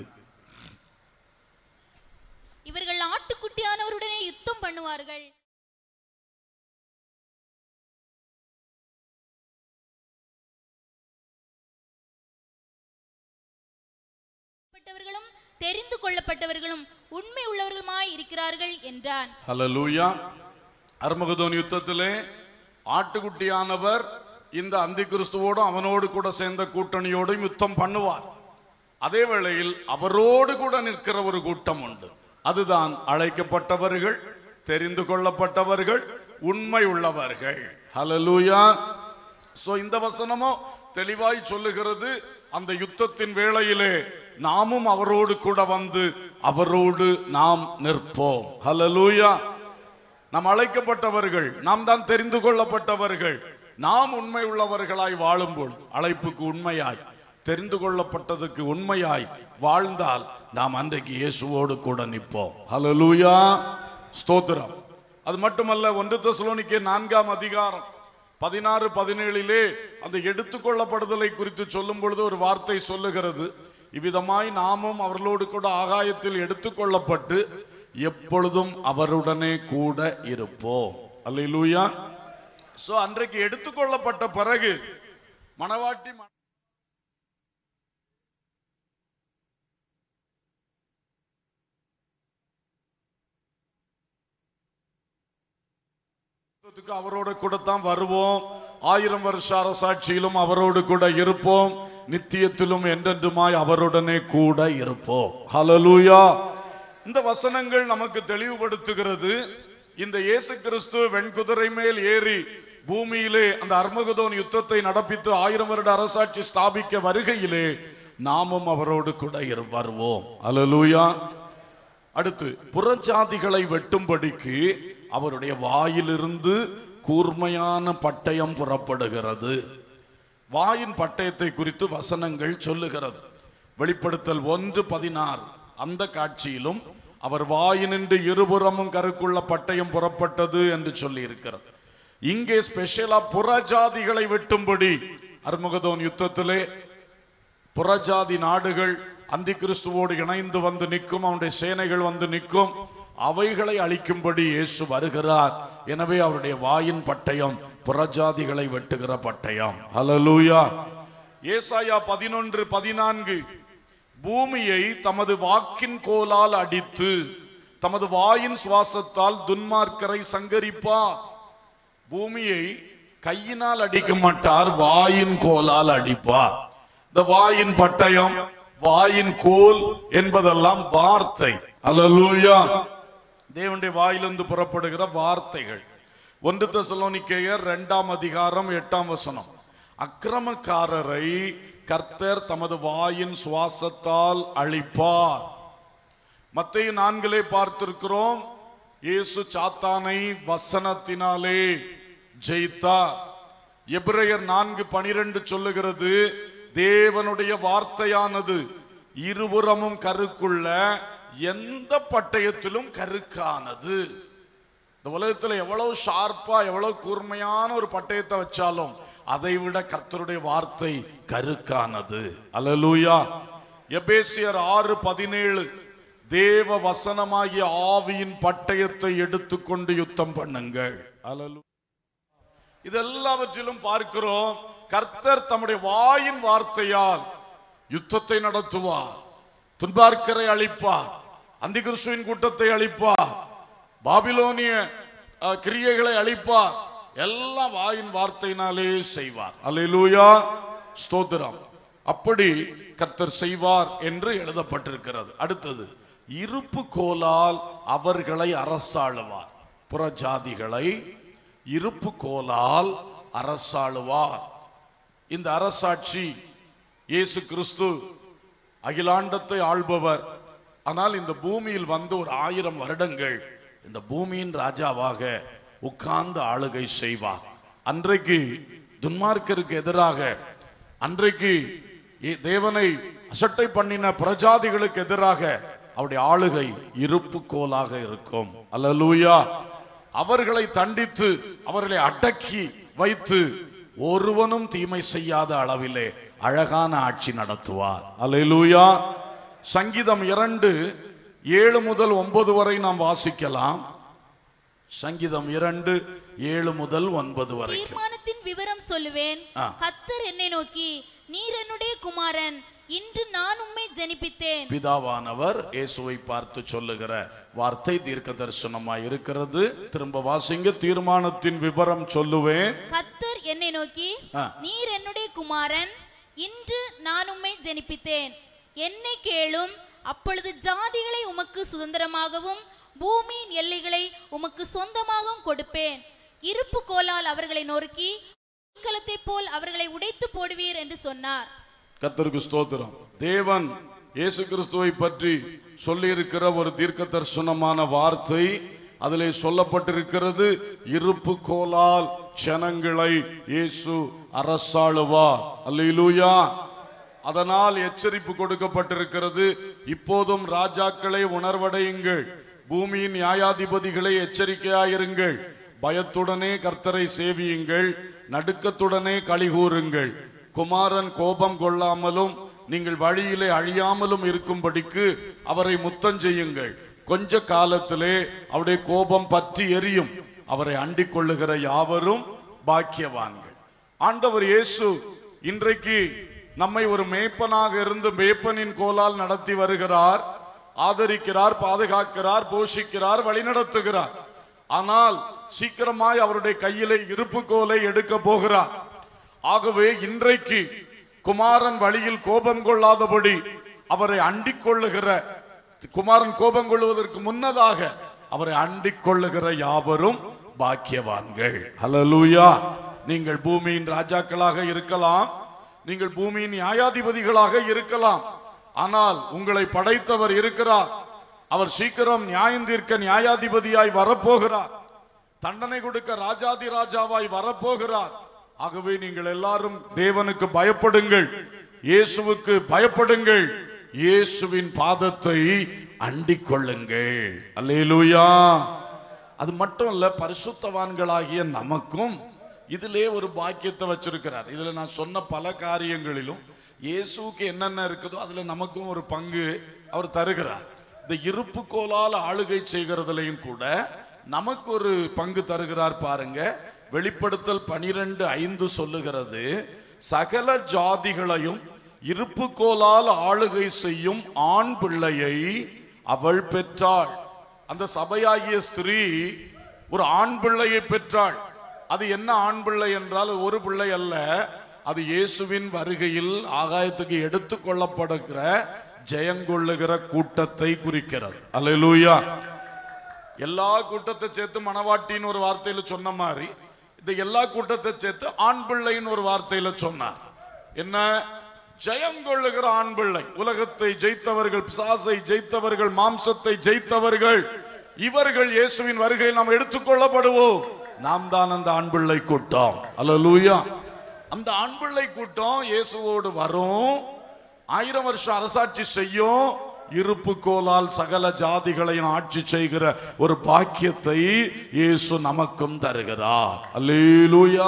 Speaker 2: இவர்கள் ஆட்டுக்குட்டியானவருடனே யுத்தம் பண்ணுவார்கள் பட்டவர்களும் தெரிந்து கொள்ளப்பட்டவர்களும் உண்மை உள்ளவர்களுமாய் இருக்கிறார்கள் என்றான்
Speaker 1: ஹalleluya அர்மகதோன் யுத்தத்திலே ஆட்டுக்குட்டியானவர் இந்த அந்தி கிறிஸ்துவோடும் அவனோடு கூட சேர்ந்த கூட்டணியோடும் யுத்தம் பண்ணுவார் அதே வேளையில் அவரோடு கூட நிற்கிற ஒரு கூட்டம் உண்டு அதுதான் அழைக்கப்பட்டவர்கள் தெரிந்து கொள்ளப்பட்டவர்கள் உண்மை உள்ளவர்கள் ஹalleluya சோ இந்த வசனமோ தெளிவாய் சொல்லுகிறது அந்த யுத்தத்தின் வேளையிலே நாமும் அவரோடு கூட வந்து அவரோடு நாம் நிற்போம் ஹalleluya நாம் அழைக்கப்பட்டவர்கள் நாம் தான் தெரிந்து கொள்ளப்பட்டவர்கள் நாம் உண்மை உள்ளவர்களாய் வாழும்போது அழைப்புக்கு உண்மையாய் தெரிந்து கொள்ளப்பட்டதுக்கு உண்மையாய் வாழ்ந்தால் நாம் அன்றைக்கு இயேசுவோடு கூட நிற்போம் ஹalleluya ஸ்தோத்திரம் அது மட்டுமல்ல ஒன்று தெசலோனிக்கே நான்காம் அதிகாரம் பதினாறு பதினேழிலே அந்த எடுத்துக்கொள்ளப்படுதலை குறித்து சொல்லும் பொழுது ஒரு வார்த்தை சொல்லுகிறது இவ்விதமாய் நாமும் அவர்களோடு கூட ஆகாயத்தில் எடுத்துக்கொள்ளப்பட்டு எப்பொழுதும் அவருடனே கூட இருப்போம் அல்லேலூயா சோ அன்றைக்கு எடுத்துக்கொள்ளப்பட்ட பிறகு மணவாட்டி ம- யுத்தத்துக்கு அவரோட கூட தான் வருவோம் ஆயிரம் வருஷ அரசாட்சியிலும் அவரோடு கூட இருப்போம் நித்தியத்திலும் என்றென்றுமாய் அவருடனே கூட இருப்போம் ஹalleluya இந்த வசனங்கள் நமக்கு தெளிவுபடுத்துகிறது இந்த இயேசு கிறிஸ்து வெண்குதிரை மேல் ஏறி பூமியிலே அந்த அர்மகுதோன் யுத்தத்தை நடப்பித்து ஆயிரம் வருட அரசாட்சி ஸ்தாபிக்க வருகையிலே நாமும் அவரோடு கூட இரு- வருவோம் ஹalleluya அடுத்து புறஜாதிகளை வெட்டும்படிக்கு அவருடைய வாயிலிருந்து கூர்மையான பட்டயம் புறப்படுகிறது வாயின் பட்டயத்தை குறித்து வசனங்கள் சொல்லுகிறது வெளிப்படுத்தல் ஒன்று பதினாறு அந்த காட்சியிலும் அவர் வாயினின்று இருபுறமும் கருக்குள்ள பட்டயம் புறப்பட்டது என்று சொல்லி இருக்கிறது இங்கே ஸ்பெஷலா புறஜாதிகளை வெட்டும்படி அர்முகதோன் யுத்தத்திலே புறஜாதி நாடுகள் அந்தி கிறிஸ்துவோடு இணைந்து வந்து நிற்கும் அவனுடைய சேனைகள் வந்து நிற்கும் அவைகளை அழிக்கும்படி இயேசு வருகிறார் எனவே அவருடைய வாயின் பட்டயம் புறஜாதிகளை வெட்டுகிற பட்டயம் ஹalleluya ஏசாயா பதினொன்று பதினான்கு பூமியை தமது வாக்கின் கோலால் அடித்து தமது வாயின் சுவாசத்தால் துன்மார்க்கரை சங்கரிப்பார் பூமியை கையினால் அடிக்க மாட்டார் வாயின் கோலால் அடிப்பார் இந்த வாயின் பட்டயம் வாயின் கோல் என்பதெல்லாம் வார்த்தை அல்லேலூயா தேவனுடைய வாயிலிருந்து புறப்படுகிற வார்த்தைகள் ஒன்று தெசலோனிக்கேயர் இரண்டாம் அதிகாரம் எட்டாம் வசனம் அக்கிரமக்காரரை கர்த்தர் தமது வாயின் சுவாசத்தால் அழிப்பார் மத்தேயு நான்கிலே பார்த்திருக்கிறோம் இயேசு சாத்தானை வசனத்தினாலே ஜெயித்தார் எபிரேயர் நான்கு பனிரெண்டு சொல்லுகிறது தேவனுடைய வார்த்தையானது இருபுறமும் கருக்குள்ள எந்த பட்டயத்திலும் கருக்கானது இந்த உலகத்துல எவ்வளவு ஷார்ப்பா எவ்வளவு கூர்மையான ஒரு பட்டயத்தை வச்சாலும் அதை விட கர்த்தருடைய வார்த்தை கருக்கானது அல்லேலூயா எபேசியர் ஆறு பதினேழு தேவ வசனமாகிய ஆவியின் பட்டயத்தை எடுத்துக்கொண்டு யுத்தம் பண்ணுங்கள் அல்லேலூயா இதெல்லாவற்றிலும் பார்க்கிறோம் கர்த்தர் தம்முடைய வாயின் வார்த்தையால் யுத்தத்தை நடத்துவார் துன்பார்க்கரை அழிப்பார் அந்தி கிறிஸ்துவின் கூட்டத்தை அழிப்பார் பாபிலோனிய அஹ், கிரியைகளை அழிப்பார் எல்லாம் வாயின் வார்த்தையினாலே செய்வார் அல்லேலூயா ஸ்தோத்திரம் அப்படி கர்த்தர் செய்வார் என்று எழுதப்பட்டிருக்கிறது அடுத்தது இருப்பு கோலால் அவர்களை அரசாளுவார் புறஜாதிகளை இருப்பு கோலால் அரசாளுவார் இந்த அரசாட்சி இயேசு கிறிஸ்து அகிலாண்டத்தை ஆள்பவர் ஆனால் இந்த பூமியில் வந்து ஒரு ஆயிரம் வருடங்கள் இந்த பூமியின் ராஜாவாக உட்கார்ந்து ஆளுகை செய்வார் அன்றைக்கு துன்மார்க்கருக்கு எதிராக அன்றைக்கு ஏ- தேவனை அசட்டை பண்ணின பிரஜாதிகளுக்கு எதிராக அவருடைய ஆளுகை இருப்பு கோலாக இருக்கும் அல்லேலூயா அவர்களை தண்டித்து அவர்களை அடக்கி வைத்து ஒருவனும் தீமை செய்யாத அளவிலே அழகான ஆட்சி நடத்துவார் அல்லேலூயா சங்கீதம் இரண்டு ஏழு முதல் ஒன்பது வரை நாம் வாசிக்கலாம் சங்கீதம் இரண்டு ஏழு முதல் ஒன்பது வரைக்கும்
Speaker 2: தீர்மானத்தின் விவரம் சொல்லுவேன்
Speaker 1: ஆ.
Speaker 2: கத்தர் என்னை நோக்கி நீர் என்னுடைய குமாரன் இன்று நான் உம்மை ஜெனிப்பித்தேன்
Speaker 1: பிதாவானவர் இயேசுவை பார்த்து சொல்லுகிற வார்த்தை தீர்க்க தரிசனமாய் இருக்கிறது திரும்ப வாசிங்க தீர்மானத்தின் விவரம் சொல்லுவேன்
Speaker 2: கத்தர் என்னை நோக்கி
Speaker 1: ஆ.
Speaker 2: நீர் என்னுடைய குமாரன் இன்று நான் உம்மை ஜெனிப்பித்தேன் என்னை கேளும் அப்பொழுது ஜாதிகளை உமக்கு சுதந்திரமாகவும் பூமியின் எல்லைகளை உமக்கு சொந்தமாகவும் கொடுப்பேன் இருப்பு கோலால் அவர்களை நொறுக்கி கலத்தை போல் அவர்களை உடைத்து போடுவீர் என்று சொன்னார்
Speaker 1: கர்த்தருக்கு ஸ்தோத்திரம் தேவன் இயேசு கிறிஸ்துவை பற்றி சொல்லியிருக்கிற ஒரு தீர்க்க தரிசனமான வார்த்தை அதிலே சொல்லப்பட்டிருக்கிறது இருப்பு கோலால் ஜனங்களை இயேசு அரசாளுவார் அல்லேலூயா அதனால் எச்சரிப்பு கொடுக்கப்பட்டிருக்கிறது இப்போதும் ராஜாக்களை உணர்வடையுங்கள் பூமியின் நியாயாதிபதிகளை எச்சரிக்கையாயிருங்கள் பயத்துடனே கர்த்தரை சேவியுங்கள் நடுக்கத்துடனே கலிகூறுங்கள் குமாரன் கோபம் கொள்ளாமலும் நீங்கள் வழியிலே அழியாமலும் இருக்கும்படிக்கு அவரை முத்தம் செய்யுங்கள் கொஞ்ச காலத்திலே அவருடைய கோபம் பற்றி எரியும் அவரை அண்டிக் கொள்ளுகிற யாவரும் பாக்கியவான்கள் ஆண்டவர் இயேசு இன்றைக்கு நம்மை ஒரு மேய்ப்பனாக இருந்து மேய்ப்பனின் கோலால் நடத்தி வருகிறார் ஆதரிக்கிறார் பாதுகாக்கிறார் போஷிக்கிறார் வழிநடத்துகிறார் ஆனால் சீக்கிரமாய் அவருடைய கையிலே இருப்பு கோலை எடுக்க போகிறார் ஆகவே இன்றைக்கு குமாரன் வழியில் கோபம் கொள்ளாதபடி அவரை அண்டிக் கொள்ளுகிற குமாரன் கோபம் கொள்வதற்கு முன்னதாக அவரை அண்டிக் கொள்ளுகிற யாவரும் பாக்கியவான்கள் ஹalleluya நீங்கள் பூமியின் ராஜாக்களாக இருக்கலாம் நீங்கள் பூமியின் நியாயாதிபதிகளாக இருக்கலாம் ஆனால் உங்களை படைத்தவர் இருக்கிறார் அவர் சீக்கிரம் நியாயம் தீர்க்க நியாயாதிபதியாய் வரப்போகிறார் தண்டனை கொடுக்க ராஜாதி ராஜாவாய் வரப்போகிறார் ஆகவே நீங்கள் எல்லாரும் தேவனுக்கு பயப்படுங்கள் இயேசுவுக்கு பயப்படுங்கள் இயேசுவின் பாதத்தை அண்டிக் கொள்ளுங்கள் அல்லேலூயா அது மட்டும் இல்ல பரிசுத்தவான்களாகிய நமக்கும் இதிலே ஒரு பாக்கியத்தை வச்சிருக்கிறார் இதுல நான் சொன்ன பல காரியங்களிலும் இயேசுவுக்கு என்னென்ன இருக்குதோ அதுல நமக்கும் ஒரு பங்கு அவர் தருகிறார் இந்த இருப்பு கோலால் ஆளுகை செய்கிறதுலையும் கூட நமக்கு ஒரு பங்கு தருகிறார் பாருங்க வெளிப்படுத்தல் பனிரெண்டு ஐந்து சொல்லுகிறது சகல ஜாதிகளையும் இருப்பு கோலால் ஆளுகை செய்யும் ஆண் பிள்ளையை அவள் பெற்றாள் அந்த சபையாகிய ஸ்திரீ ஒரு ஆண் பிள்ளையை பெற்றாள் அது என்ன ஆண் பிள்ளை என்றால் அது ஒரு பிள்ளை அல்ல அது இயேசுவின் வருகையில் ஆகாயத்துக்கு எடுத்து கொள்ளப்படுகிற ஜெயங்கொள்ளுகிற கூட்டத்தை குறிக்கிறது அல்லேலூயா எல்லா கூட்டத்தை சேர்த்து மணவாட்டின்னு ஒரு வார்த்தையில சொன்ன மாதிரி இந்த எல்லா கூட்டத்தை சேர்த்து ஆண் பிள்ளைன்னு ஒரு வார்த்தையில சொன்னார் என்ன ஜெயங்கொள்ளுகிற ஆண் பிள்ளை உலகத்தை ஜெயித்தவர்கள் பிசாசை ஜெயித்தவர்கள் மாம்சத்தை ஜெயித்தவர்கள் இவர்கள் இயேசுவின் வருகையில் நாம் எடுத்துக்கொள்ளப்படுவோம் நாம் தான் அந்த ஆண் பிள்ளை கூட்டம் அல்லேலூயா அந்த ஆண் பிள்ளை கூட்டம் இயேசுவோடு வரும் ஆயிரம் வருஷம் அரசாட்சி செய்யும் இருப்பு கோலால் சகல ஜாதிகளையும் ஆட்சி செய்கிற ஒரு பாக்கியத்தை இயேசு நமக்கும் தருகிறார் அல்லேலூயா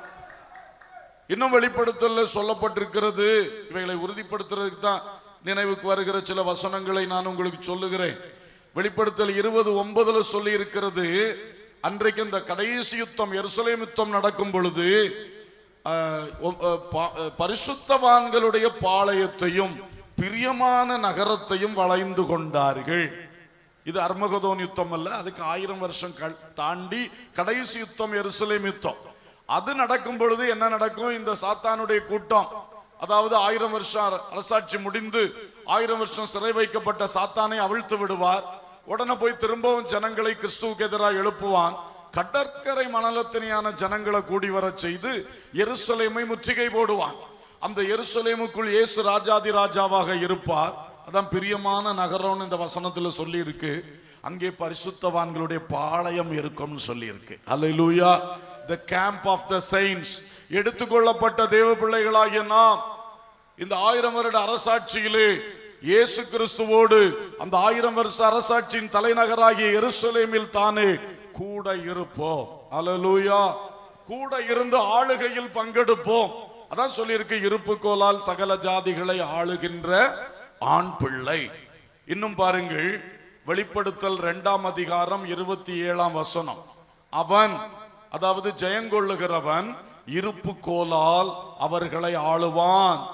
Speaker 1: இன்னும் வெளிப்படுத்தல சொல்லப்பட்டிருக்கிறது இவைகளை உறுதிப்படுத்துறதுக்கு தான் நினைவுக்கு வருகிற சில வசனங்களை நான் உங்களுக்கு சொல்லுகிறேன் வெளிப்படுத்தல் இருபது ஒன்பதுல சொல்லி இருக்கிறது அன்றைக்கு இந்த கடைசி யுத்தம் எருசலேம் யுத்தம் நடக்கும் பொழுது அஹ், ஒ- அஹ், பா- அஹ், பரிசுத்தவான்களுடைய பாளையத்தையும் பிரியமான நகரத்தையும் வளைந்து கொண்டார்கள் இது அர்மகதோன் யுத்தம் அல்ல அதுக்கு ஆயிரம் வருஷம் கள்- தாண்டி கடைசி யுத்தம் எருசலேம் யுத்தம் அது நடக்கும் பொழுது என்ன நடக்கும் இந்த சாத்தானுடைய கூட்டம் அதாவது ஆயிரம் வருஷம் அர- அரசாட்சி முடிந்து ஆயிரம் வருஷம் சிறை வைக்கப்பட்ட சாத்தானை அவிழ்த்து விடுவார் உடனே போய் திரும்பவும் ஜனங்களை கிறிஸ்துவுக்கு எதிராக எழுப்புவான் கடற்கரை மணலத்தினையான ஜனங்களை கூடி வரச் செய்து எருசலேமை முற்றுகை போடுவான் அந்த எருசலேமுக்குள் இயேசு ராஜாதி ராஜாவாக இருப்பார் அதான் பிரியமான நகரம்னு இந்த வசனத்துல சொல்லி இருக்கு அங்கே பரிசுத்தவான்களுடைய பாளையம் இருக்கும்னு சொல்லி இருக்கு அல்லேலூயா the camp of the saints எடுத்துக்கொள்ளப்பட்ட தேவ பிள்ளைகளாகிய நாம் இந்த ஆயிரம் வருட அரசாட்சியிலே இயேசு கிறிஸ்துவோடு அந்த ஆயிரம் வருஷ அரசாட்சியின் தலைநகராகிய எருசலேமில் தானே கூட இருப்போம் அல்லேலூயா கூட இருந்து ஆளுகையில் பங்கெடுப்போம் அதான் சொல்லியிருக்கு இருப்பு கோலால் சகல ஜாதிகளை ஆளுகின்ற ஆண் பிள்ளை இன்னும் பாருங்கள் வெளிப்படுத்தல் இரண்டாம் அதிகாரம் இருபத்தி ஏழாம் வசனம் அவன் அதாவது ஜெயங்கொள்ளுகிறவன் இருப்பு கோலால் அவர்களை ஆளுவான்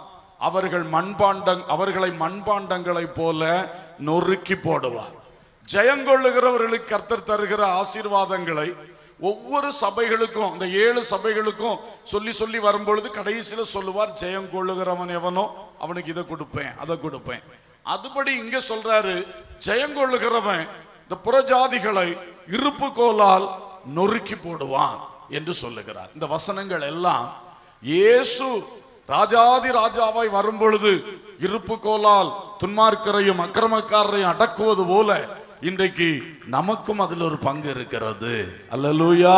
Speaker 1: அவர்கள் மண்பாண்டம் அவர்களை மண்பாண்டங்களைப் போல நொறுக்கி போடுவார் ஜெயங்கொள்ளுகிறவர்களுக்கு கர்த்தர் தருகிற ஆசீர்வாதங்களை ஒவ்வொரு சபைகளுக்கும் இந்த ஏழு சபைகளுக்கும் சொல்லி சொல்லி வரும்பொழுது கடைசியில சொல்லுவார் ஜெயம் கொள்ளுகிறவன் எவனோ அவனுக்கு இதை கொடுப்பேன் அதை கொடுப்பேன் அதுபடி இங்க சொல்றாரு ஜெயங்கொள்ளுகிறவன் இந்த புறஜாதிகளை இருப்பு கோலால் நொறுக்கி போடுவான் என்று சொல்லுகிறார் இந்த வசனங்கள் எல்லாம் இயேசு ராஜாதி ராஜாவாய் வரும்பொழுது இருப்பு கோலால் துன்மார்க்கரையும் அக்கிரமக்காரரையும் அடக்குவது போல இன்றைக்கு நமக்கும் அதில் ஒரு பங்கு இருக்கிறது அல்லேலூயா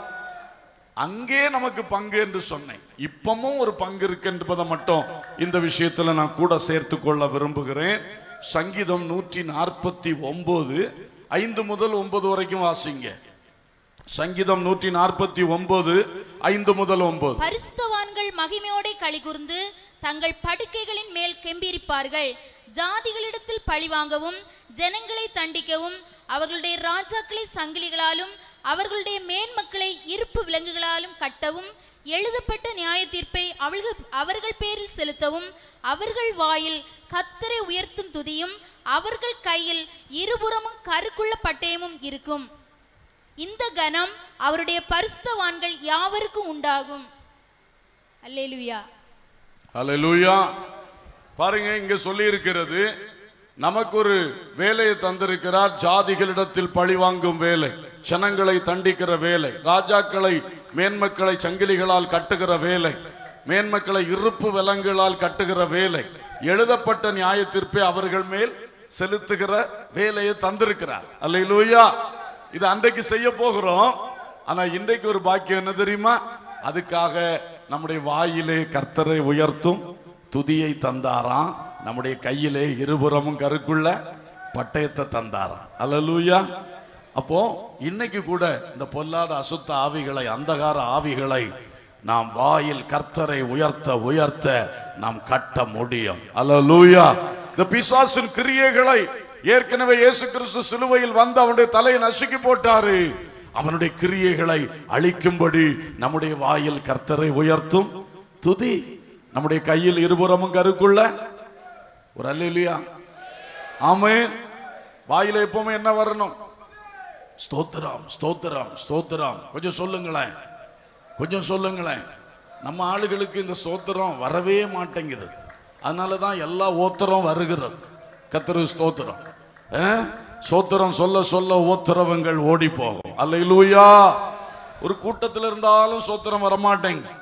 Speaker 1: அங்கே நமக்கு பங்கு என்று சொன்னேன் இப்பமும் ஒரு பங்கு இருக்கு என்பதை மட்டும் இந்த விஷயத்துல நான் கூட சேர்த்து கொள்ள விரும்புகிறேன் சங்கீதம் நூற்றி நாற்பத்தி ஒன்பது ஐந்து முதல் ஒன்பது வரைக்கும் வாசிங்க சங்கீதம் நூற்றி நாற்பத்தி ஒன்பது ஐந்து முதல் ஒன்பது
Speaker 2: பரிசுத்தவான்கள் மகிமையோடே களிகூர்ந்து தங்கள் படுக்கைகளின் மேல் கெம்பீரிப்பார்கள் ஜாதிகளிடத்தில் பழிவாங்கவும் ஜனங்களை தண்டிக்கவும் அவர்களுடைய ராஜாக்களை சங்கிலிகளாலும் அவர்களுடைய மேன்மக்களை இருப்பு விலங்குகளாலும் கட்டவும் எழுதப்பட்ட நியாய தீர்ப்பை அவர்கள் அவர்கள் பேரில் செலுத்தவும் அவர்கள் வாயில் கத்தரை உயர்த்தும் துதியும் அவர்கள் கையில் இருபுறமும் கருக்குள்ள பட்டயமும் இருக்கும் இந்த கனம் அவருடைய பரிசுத்தவான்கள் யாவருக்கும் உண்டாகும் அல்லேலூயா
Speaker 1: அல்லேலூயா பாருங்க இங்க சொல்லி இருக்கிறது நமக்கு ஒரு வேலையை தந்திருக்கிறார் ஜாதிகளிடத்தில் பழிவாங்கும் வேலை ஜனங்களை தண்டிக்கிற வேலை ராஜாக்களை மேன்மக்களை சங்கிலிகளால் கட்டுகிற வேலை மேன்மக்களை இருப்பு விலங்குகளால் கட்டுகிற வேலை எழுதப்பட்ட நியாய தீர்ப்பை அவர்கள் மேல் செலுத்துகிற வேலையை தந்திருக்கிறார் அல்லேலூயா இது அன்றைக்கு செய்ய போகிறோம் ஆனா இன்றைக்கு ஒரு பாக்கியம் என்ன தெரியுமா அதுக்காக நம்முடைய வாயிலே கர்த்தரை உயர்த்தும் துதியை தந்தாராம் நம்முடைய கையிலே இருபுறமும் கருக்குள்ள பட்டயத்தை தந்தாராம் அல்லேலூயா அப்போ இன்னைக்கு கூட இந்த பொல்லாத அசுத்த ஆவிகளை அந்தகார ஆவிகளை நாம் வாயில் கர்த்தரை உயர்த்த உயர்த்த நாம் கட்ட முடியும் அல்லேலூயா இந்த பிசாசின் கிரியைகளை ஏற்கனவே இயேசு கிறிஸ்து சிலுவையில் வந்து அவனுடைய தலையை நசுக்கி போட்டாரு அவனுடைய கிரியைகளை அழிக்கும்படி நம்முடைய வாயில் கர்த்தரை உயர்த்தும் துதி நம்முடைய கையில் இருபுறமும் கருக்குள்ள ஒரு அல்லேலூயா ஆமென் வாயில எப்பவுமே என்ன வரணும் ஸ்தோத்திரம் ஸ்தோத்திரம் ஸ்தோத்திரம் கொஞ்சம் சொல்லுங்களேன் கொஞ்சம் சொல்லுங்களேன் நம்ம ஆளுகளுக்கு இந்த ஸ்தோத்திரம் வரவே மாட்டேங்குது அதனால தான் எல்லா ஓத்திரம் வருகிறது கத்திர ஸ்தோத்திரம் ஆ? ஸ்தோத்திரம் சொல்ல சொல்ல ஓத்திரவங்கள் ஓடி போகும் அல்லையிலூயா ஒரு கூட்டத்தில் இருந்தாலும் ஸ்தோத்திரம் வரமாட்டேங்குது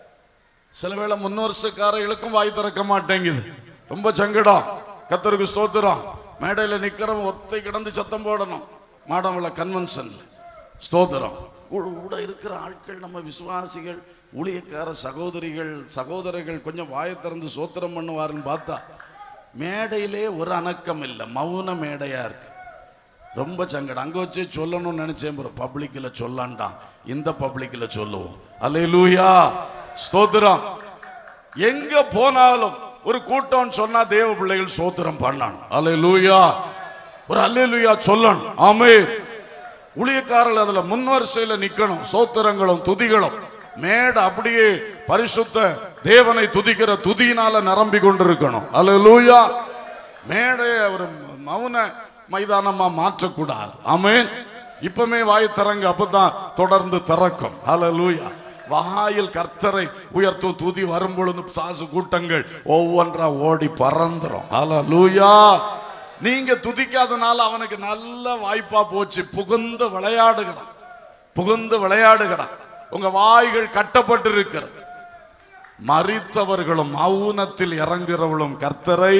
Speaker 1: சில வேளை முன் வருஷக்காரர்களுக்கும் வாய் திறக்க மாட்டேங்குது ரொம்ப சங்கடம் கத்தருக்கு ஸ்தோத்திரம் மேடையில் நிக்கிறவன் ஒத்தை கிடந்து சத்தம் போடணும் மாடவள கன்வென்ஷன் ஸ்தோத்திரம் கூட கூட இருக்கிற ஆட்கள் நம்ம விசுவாசிகள் ஊழியக்கார சகோதரிகள் சகோதரர்கள் கொஞ்சம் வாயை திறந்து சோத்திரம் பண்ணுவாருன்னு பார்த்தா மேடையிலே ஒரு அணக்கம் இல்லை மௌன மேடையா இருக்கு ரொம்ப சங்கடம் அங்க வச்சு சொல்லணும்னு நினைச்சேன் ஒரு பப்ளிக்ல சொல்லாண்டாம் இந்த பப்ளிக்ல சொல்லுவோம் அல்லேலூயா ஸ்தோத்திரம் எங்க போனாலும் ஒரு கூட்டம் சொன்னா தேவ பிள்ளைகள் ஸ்தோத்திரம் பண்ணணும் அல்லேலூயா ஒரு அல்லேலூயா சொல்லணும் ஆமே ஊழியக்காரர்கள் அதுல முன் வரிசையில நிக்கணும் சோத்திரங்களும் துதிகளும் மேடை அப்படியே பரிசுத்த தேவனை துதிக்கிற துதியினால நிரம்பி கொண்டிருக்கணும் அல்லேலூயா மேடையை ஒரு மௌன மைதானமா மாற்றக்கூடாது ஆமென் இப்பமே வாய் திறங்க அப்பதான் தொடர்ந்து திறக்கும் அல்லேலூயா வாயில் கர்த்தரை உயர்த்தும் துதி வரும் பொழுது சாசு கூட்டங்கள் ஒவ்வொன்றா ஓடி பறந்துரும் அல்லேலூயா நீங்க துதிக்காதனால அவனுக்கு நல்ல வாய்ப்பா போச்சு புகுந்து விளையாடுகிறான் புகுந்து விளையாடுகிறான் உங்க வாய்கள் கட்டப்பட்டு இருக்கிறது மறித்தவர்களும் மௌனத்தில் இறங்குறவளும் கர்த்தரை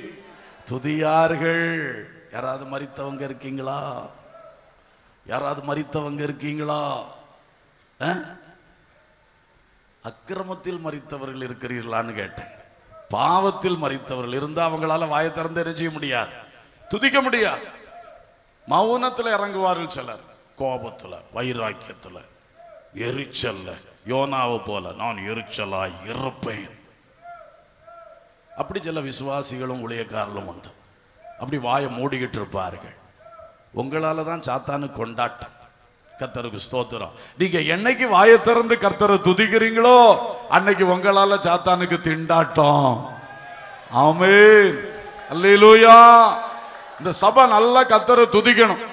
Speaker 1: துதியார்கள் யாராவது மறித்தவங்க இருக்கீங்களா யாராவது மறித்தவங்க இருக்கீங்களா அஹ்? அக்கிரமத்தில் மறித்தவர்கள் இருக்கிறீர்களான்னு கேட்டேன் பாவத்தில் மறித்தவர்கள் இருந்தா அவங்களால வாயை திறந்து என்ன செய்ய முடியாது துதிக்க முடியாது மௌனத்துல இறங்குவார்கள் சிலர் கோபத்துல வைராக்கியத்துல எரிச்சல்ல யோனாவை போல நான் எரிச்சலாய் இருப்பேன் அப்படி சில விசுவாசிகளும் ஊழியக்காரர்களும் உண்டு அப்படி வாயை மூடிக்கிட்டு இருப்பார்கள் உங்களால தான் சாத்தானு கொண்டாட்டம் கர்த்தருக்கு ஸ்தோத்திரம் நீங்க என்னைக்கு வாயை திறந்து கர்த்தரை துதிக்கிறீங்களோ அன்னைக்கு உங்களால சாத்தானுக்கு திண்டாட்டம் ஆமென் அல்லேலூயா இந்த சபை நல்லா கத்தரை துதிக்கணும்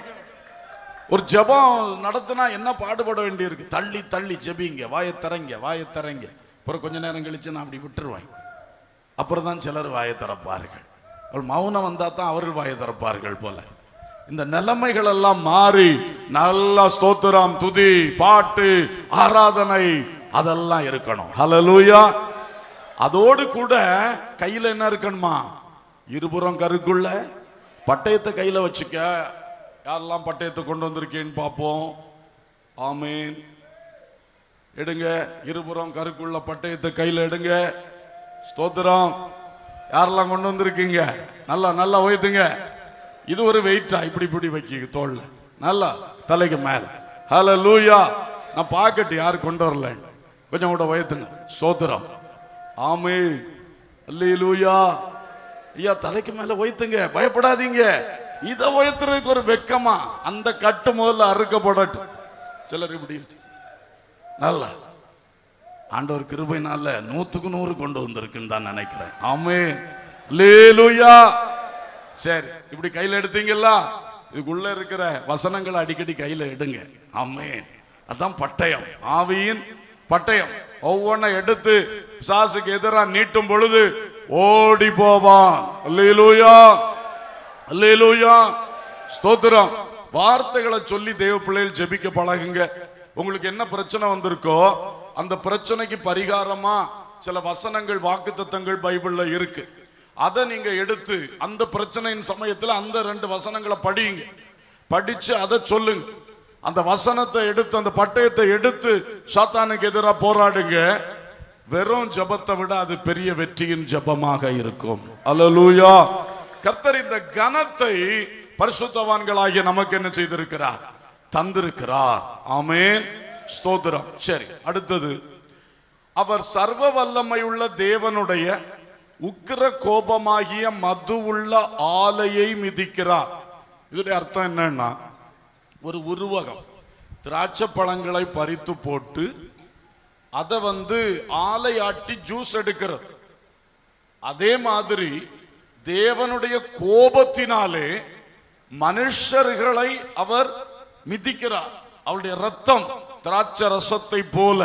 Speaker 1: ஒரு ஜெபம் நடத்தினா என்ன பாடுபட வேண்டியிருக்கு தள்ளி தள்ளி ஜெபிங்க வாயை திறங்க வாயை திறங்க அப்புறம் கொஞ்ச நேரம் கழிச்சு நான் அப்படி விட்டுருவேன் அப்புறம் தான் சிலர் வாயை திறப்பார்கள் அவள் மௌனம் வந்தா தான் அவர்கள் வாயை திறப்பார்கள் போல இந்த நிலைமைகள் எல்லாம் மாறி நல்லா ஸ்தோத்திரம் துதி பாட்டு ஆராதனை அதெல்லாம் இருக்கணும் ஹalleluya அதோடு கூட கையில என்ன இருக்கணுமா இருபுறம் கருக்குள்ள பட்டயத்தை கையில வச்சுக்க யாரெல்லாம் பட்டயத்தை கொண்டு வந்திருக்கேன்னு பார்ப்போம் ஆமீன் எடுங்க இருபுறம் கருக்குள்ள பட்டயத்தை கையில எடுங்க ஸ்தோத்திரம் யாரெல்லாம் கொண்டு வந்திருக்கீங்க நல்லா நல்லா உயர்த்துங்க இது ஒரு வெயிட்டா இப்படி இப்படி வைக்க தோல்ல நல்லா தலைக்கு மேல ஹலோ லூயா நான் பாக்கெட் யாரு கொண்டு வரல கொஞ்சம் கூட உயர்த்துங்க ஸ்தோத்திரம் ஆமே அல்லேலூயா ஐயா தலைக்கு மேல உயர்த்துங்க பயப்படாதீங்க இதை உயர்த்துறதுக்கு ஒரு வெக்கமா அந்த கட்டு முதல்ல அறுக்கப்படட்டும் சிலர் இப்படி வச்சு நல்லா ஆண்டவர் கிருபைனால நூத்துக்கு நூறு கொண்டு வந்திருக்குன்னு தான் நினைக்கிறேன் ஆமே லேலுயா சரி இப்படி கையில எடுத்தீங்களா இதுக்குள்ள இருக்கிற வசனங்களை அடிக்கடி கையில எடுங்க ஆமே அதான் பட்டயம் ஆவியின் பட்டயம் ஒவ்வொன்றை எடுத்து சாசுக்கு எதிராக நீட்டும் பொழுது ஓடி போவான் அல்லேலூயா அல்லேலூயா ஸ்தோத்திரம் வார்த்தைகளை சொல்லி தேவ பிள்ளைகள் ஜெபிக்க பழகுங்க உங்களுக்கு என்ன பிரச்சனை வந்திருக்கோ அந்த பிரச்சனைக்கு பரிகாரமா சில வசனங்கள் வாக்குத்தத்தங்கள் பைபிள்ல இருக்கு அதை நீங்க எடுத்து அந்த பிரச்சனையின் சமயத்துல அந்த ரெண்டு வசனங்களை படியுங்க படிச்சு அதை சொல்லுங்க அந்த வசனத்தை எடுத்து அந்த பட்டயத்தை எடுத்து சாத்தானுக்கு எதிராக போராடுங்க வெறும் ஜெபத்தை விட அது பெரிய வெற்றியின் ஜெபமாக இருக்கும் அல்லேலூயா கர்த்தர் இந்த கனத்தை பரிசுத்தவான்களாகிய நமக்கு என்ன செய்திருக்கிறார் தந்திருக்கிறார் ஆமென் ஸ்தோத்திரம் சரி அடுத்தது அவர் சர்வ வல்லமையுள்ள தேவனுடைய உக்கிர கோபமாகிய மது உள்ள ஆலையை மிதிக்கிறார் இதோடைய அர்த்தம் என்னன்னா ஒரு உருவகம் திராட்சை பழங்களை பறித்து போட்டு அதை வந்து ஆலையாட்டி ஜூஸ் எடுக்கிறது அதே மாதிரி தேவனுடைய கோபத்தினாலே மனுஷர்களை அவர் மிதிக்கிறார் அவருடைய ரத்தம் திராட்சை ரசத்தை போல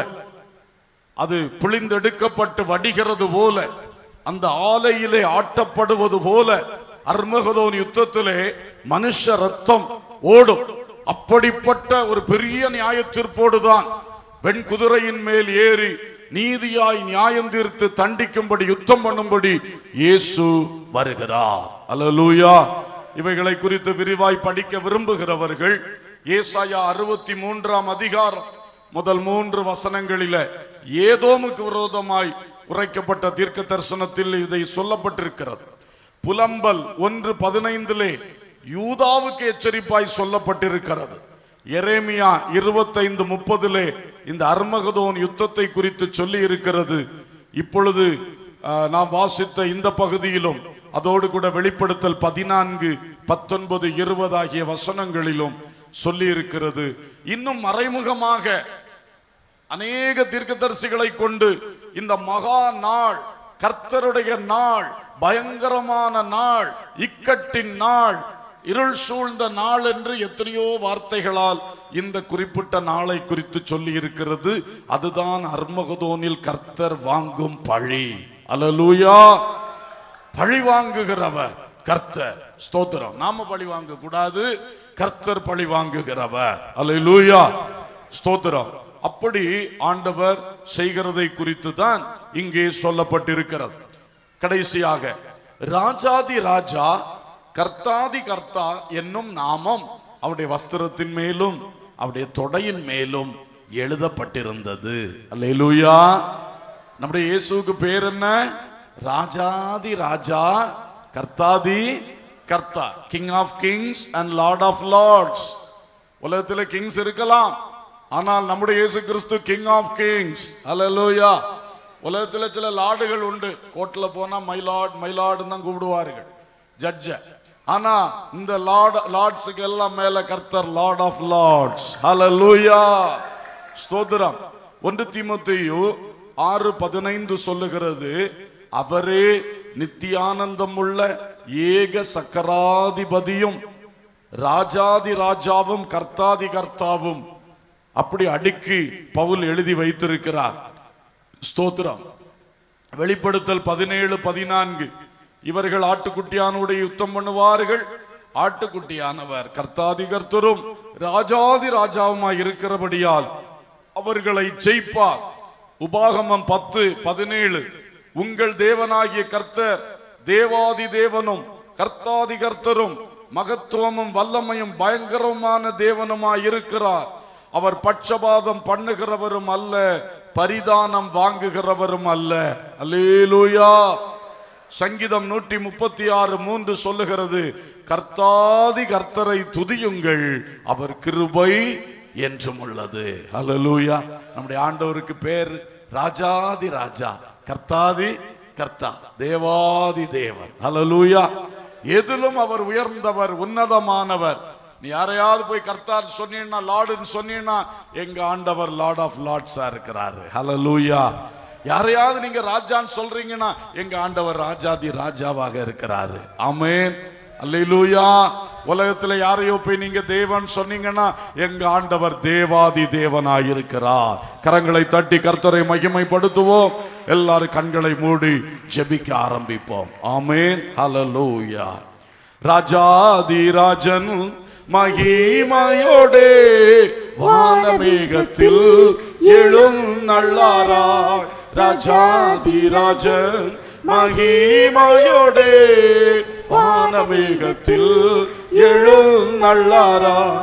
Speaker 1: அது பிழிந்தெடுக்கப்பட்டு வடிகிறது போல அந்த ஆலையிலே ஆட்டப்படுவது போல அர்மகதோன் யுத்தத்திலே மனுஷ ரத்தம் ஓடும் அப்படிப்பட்ட ஒரு பெரிய நியாய தீர்ப்போடுதான் வெண் குதிரையின் மேல் ஏறி நீதியாய் நியாயம் தீர்த்து தண்டிக்கும்படி யுத்தம் பண்ணும்படி இயேசு வருகிறார் அல்லேலூயா இவைகளை குறித்து விரிவாய் படிக்க விரும்புகிறவர்கள் ஏசாயா அறுபத்தி மூன்றாம் அதிகாரம் முதல் மூன்று வசனங்களில ஏதோமுக்கு விரோதமாய் உரைக்கப்பட்ட தீர்க்க தரிசனத்தில் இதை சொல்லப்பட்டிருக்கிறது புலம்பல் ஒன்று பதினைந்திலே யூதாவுக்கு எச்சரிப்பாய் சொல்லப்பட்டிருக்கிறது எரேமியா இருபத்தைந்து முப்பதிலே இந்த அர்மகதோன் யுத்தத்தை குறித்து சொல்லி இருக்கிறது இப்பொழுது ஆஹ், நாம் வாசித்த இந்த பகுதியிலும் அதோடு கூட வெளிப்படுத்தல் பதினான்கு பத்தொன்பது இருபது ஆகிய வசனங்களிலும் சொல்லி இருக்கிறது இன்னும் மறைமுகமாக அநேக தீர்க்கதரிசிகளை கொண்டு இந்த மகா நாள் கர்த்தருடைய நாள் பயங்கரமான நாள் இக்கட்டின் நாள் இருள் சூழ்ந்த நாள் என்று எத்தனையோ வார்த்தைகளால் இந்த குறிப்பிட்ட நாளை குறித்து சொல்லி இருக்கிறது அதுதான் அர்மகதோனில் கர்த்தர் வாங்கும் பழி அல்லேலூயா பழி வாங்குகிறவர் கர்த்தர் ஸ்தோத்திரம் நாம பழி வாங்க கூடாது கர்த்தர் பழி வாங்குகிறவர் அல்லேலூயா ஸ்தோத்திரம் அப்படி ஆண்டவர் செய்கிறதை குறித்து தான் இங்கே சொல்லப்பட்டிருக்கிறது கடைசியாக ராஜாதி ராஜா கர்த்தாதி கர்த்தா என்னும் நாமம் அவருடைய வஸ்திரத்தின் மேலும் அவருடைய தொடையின் மேலும் எழுதப்பட்டிருந்தது அல்லேலூயா நம்முடைய இயேசுவுக்கு பேர் என்ன ராஜாதி ராஜா கர்த்தாதி கர்த்தா king of kings and lord of lords உலகத்தில் கிங்ஸ் இருக்கலாம் ஆனால் நம்முடைய இயேசு கிறிஸ்து கிங் ஆஃப் கிங்ஸ் அல்லேலூயா உலகத்தில் சில லார்டுகள் உண்டு கோர்ட்ல போனா மை லார்ட் மை லார்டுன்னு தான் கூப்பிடுவார்கள் ஜட்ஜ ஆனா இந்த லார்ட் லார்ட்ஸுக்கு எல்லாம் மேல கர்த்தர் லார்ட் ஆஃப் லார்ட்ஸ் ஹalleluya ஸ்தோத்திரம் ஒன்று தீமோத்தேயு ஆறு பதினைந்து சொல்லுகிறது அவரே நித்தியானந்தம் உள்ள ஏக சக்கராதிபதியும் ராஜாதி ராஜாவும் கர்த்தாதி கர்த்தாவும் அப்படி அடுக்கி பவுல் எழுதி வைத்திருக்கிறார் ஸ்தோத்திரம் வெளிப்படுத்தல் பதினேழு பதினான்கு இவர்கள் ஆட்டுக்குட்டியானுடைய யுத்தம் பண்ணுவார்கள் ஆட்டுக்குட்டியானவர் கர்த்தாதி கர்த்தரும் ராஜாதி ராஜாவுமாய் இருக்கிறபடியால் அவர்களை ஜெயிப்பார் உபாகமம் பத்து பதினேழு உங்கள் தேவனாகிய கர்த்தர் தேவாதி தேவனும் கர்த்தாதி கர்த்தரும் மகத்துவமும் வல்லமையும் பயங்கரமான தேவனுமாய் இருக்கிறார் அவர் பட்சபாதம் பண்ணுகிறவரும் அல்ல பரிதானம் வாங்குகிறவரும் அல்ல அல்லேலூயா சங்கீதம் நூற்றி முப்பத்தி ஆறு மூன்று சொல்லுகிறது கர்த்தாதி கர்த்தரை துதியுங்கள் அவர் கிருபை என்றும் உள்ளது அல்லேலூயா நம்முடைய ஆண்டவருக்கு பேர் ராஜாதி ராஜா கர்த்தாதி கர்த்தா தேவாதி தேவன் அல்லேலூயா எதிலும் அவர் உயர்ந்தவர் உன்னதமானவர் நீ யாரையாவது போய் கர்த்தார் சொன்னீங்கன்னா லார்டுன்னு சொன்னீங்கன்னா எங்க ஆண்டவர் லார்ட் ஆஃப் லார்ட்ஸா இருக்கிறாரு ஹalleluya யாரையாவது நீங்க ராஜான்னு சொல்றீங்கன்னா எங்க ஆண்டவர் ராஜாதி ராஜாவாக இருக்கிறாரு ஆமென் அல்லேலூயா உலகத்துல யாரையோ போய் நீங்க தேவன் சொன்னீங்கன்னா எங்க ஆண்டவர் தேவாதி தேவனாய் இருக்கிறார் கரங்களை தட்டி கர்த்தரை மகிமைப்படுத்துவோம் எல்லாரும் கண்களை மூடி ஜெபிக்க ஆரம்பிப்போம் ஆமென் ஹalleluya ராஜாதி ராஜன் மகிமையோடே வானமேகத்தில் எழுநள்ளாராய் ராஜாதி ராஜன் மகிமையோடே வானமேகத்தில் எழுநள்ளாராய்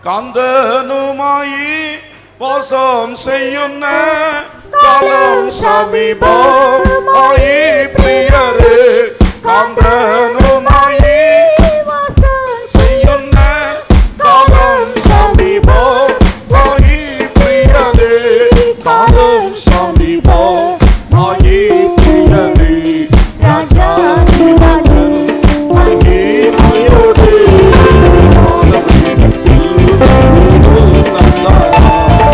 Speaker 1: காந்தனுமாயி வாசம் செய்யுன்ன காலம் சமீபம் ஆயி பிரியரே காந்தனுமாயி செய்யுன்ன காலம் சமீபம் ஆயி பிரியரே காலம் சமீபம் ஆயி பிரியரே ராஜாதி ராஜன் மகிமையோடே வானமேகத்தில் எழுநள்ளாராய்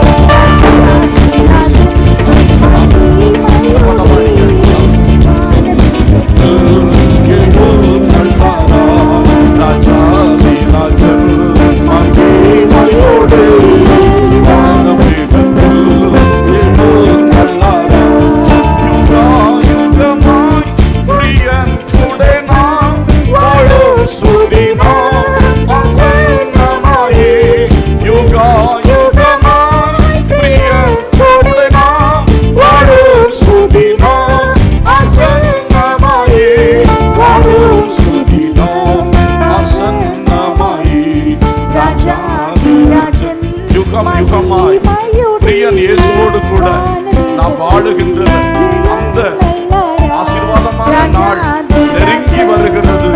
Speaker 1: யுகா யுகமாய் பிரியன் கூட நாம் வாழும் சுதினா அசன்னமாயே வாழும் சுதினா அசன்னமாயே ராஜாதி ராஜன் யுகம் யுகமாய் பிரியன் இயேசுவோடு கூட நாம் வாழுகின்றது அந்த ஆசீர்வாதமான நாள் நெருங்கி வருகிறது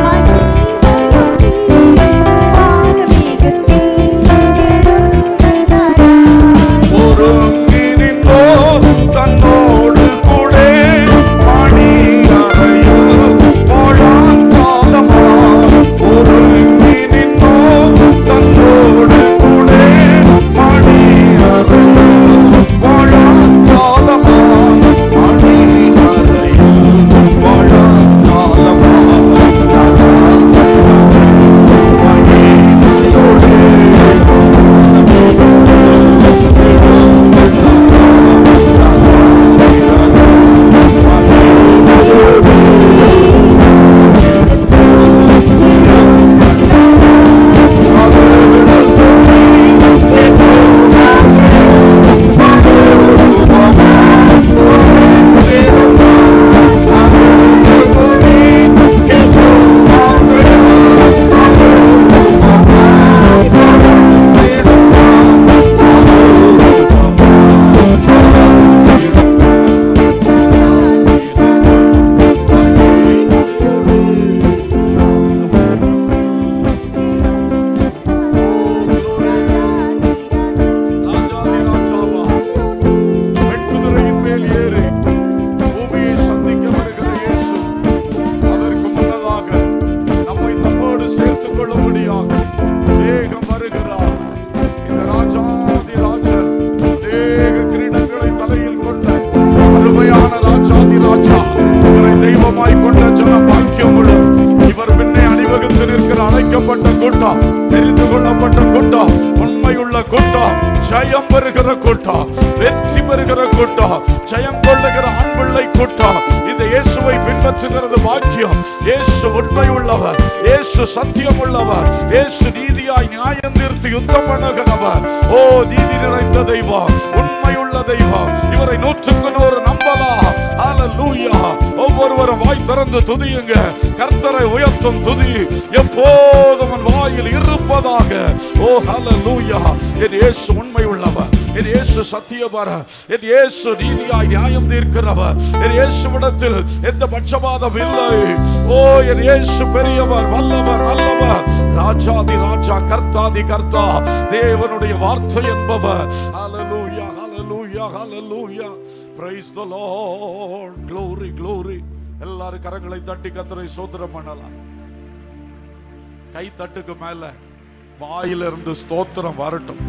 Speaker 1: ஒருங்கி நின்றோர் தன்னோடு கூட மணி அறையில் வாழான் காலமா ஒருங்கி நின்றோர் தன்னோடு கூட மணி அறையில் வாழான் காலமா மணி அறையில் வாழான் காலமா ராஜா மகிமையோடு ராஜாதி ராஜாவா வெண்குதிரையின் மேல் ஏறி பூமியை சந்திக்க வருகிற இயேசு அதற்கு முன்னதாக நம்மை தம்மோடு சேர்த்துக் கொள்ளும்படியாக வேகம் வருகிறார் இந்த ராஜாதி ராஜா அநேக கிரீடங்களை தலையில் கொண்ட அருமையான ராஜாதி ராஜா இவரை தெய்வமாய் கொண்ட ஜனம் ஜெயம் பெறுகிற கூட்டம் வெற்றி பெறுகிற கூட்டம் ஜெயம் கொள்ளுகிற ஆண் பிள்ளை கூட்டம் இந்த இயேசுவை பின்பற்றுகிறது பாக்கியம் இயேசு உண்மை உள்ளவர் இயேசு சத்தியம் உள்ளவர் இயேசு நீதியாய் நியாயம் தீர்த்து யுத்தம் பண்ணுகிறவர் ஓ நீதி நிறைந்த தெய்வம் உண்மையுள்ள தெய்வம் இவரை நூற்றுக்கு நூறு நம்பலாம் ஹalleluya ஒவ்வொருவரும் வாய் திறந்து துதியுங்க கர்த்தரை உயர்த்தும் துதி எப்போதும் உன் வாயில் இருப்பதாக ஓ ஹalleluya என் இயேசு உண்மை உள்ளவர் என் இயேசு சத்தியபர என் இயேசு நீதியாய் நியாயம் தீர்க்கிறவர் என் இயேசுவிடத்தில் எந்த பட்சபாதம் இல்லை ஓ என் இயேசு பெரியவர் வல்லவர் நல்லவர் ராஜாதி ராஜா கர்த்தாதி கர்த்தா தேவனுடைய வார்த்தை என்பவர் ஹalleluya ஹalleluya ஹalleluya praise the lord glory glory எல்லாரும் கரங்களை தட்டி கத்தரை சோதரம் பண்ணலாம் கை தட்டுக்கு மேல வாயிலிருந்து ஸ்தோத்திரம் வரட்டும்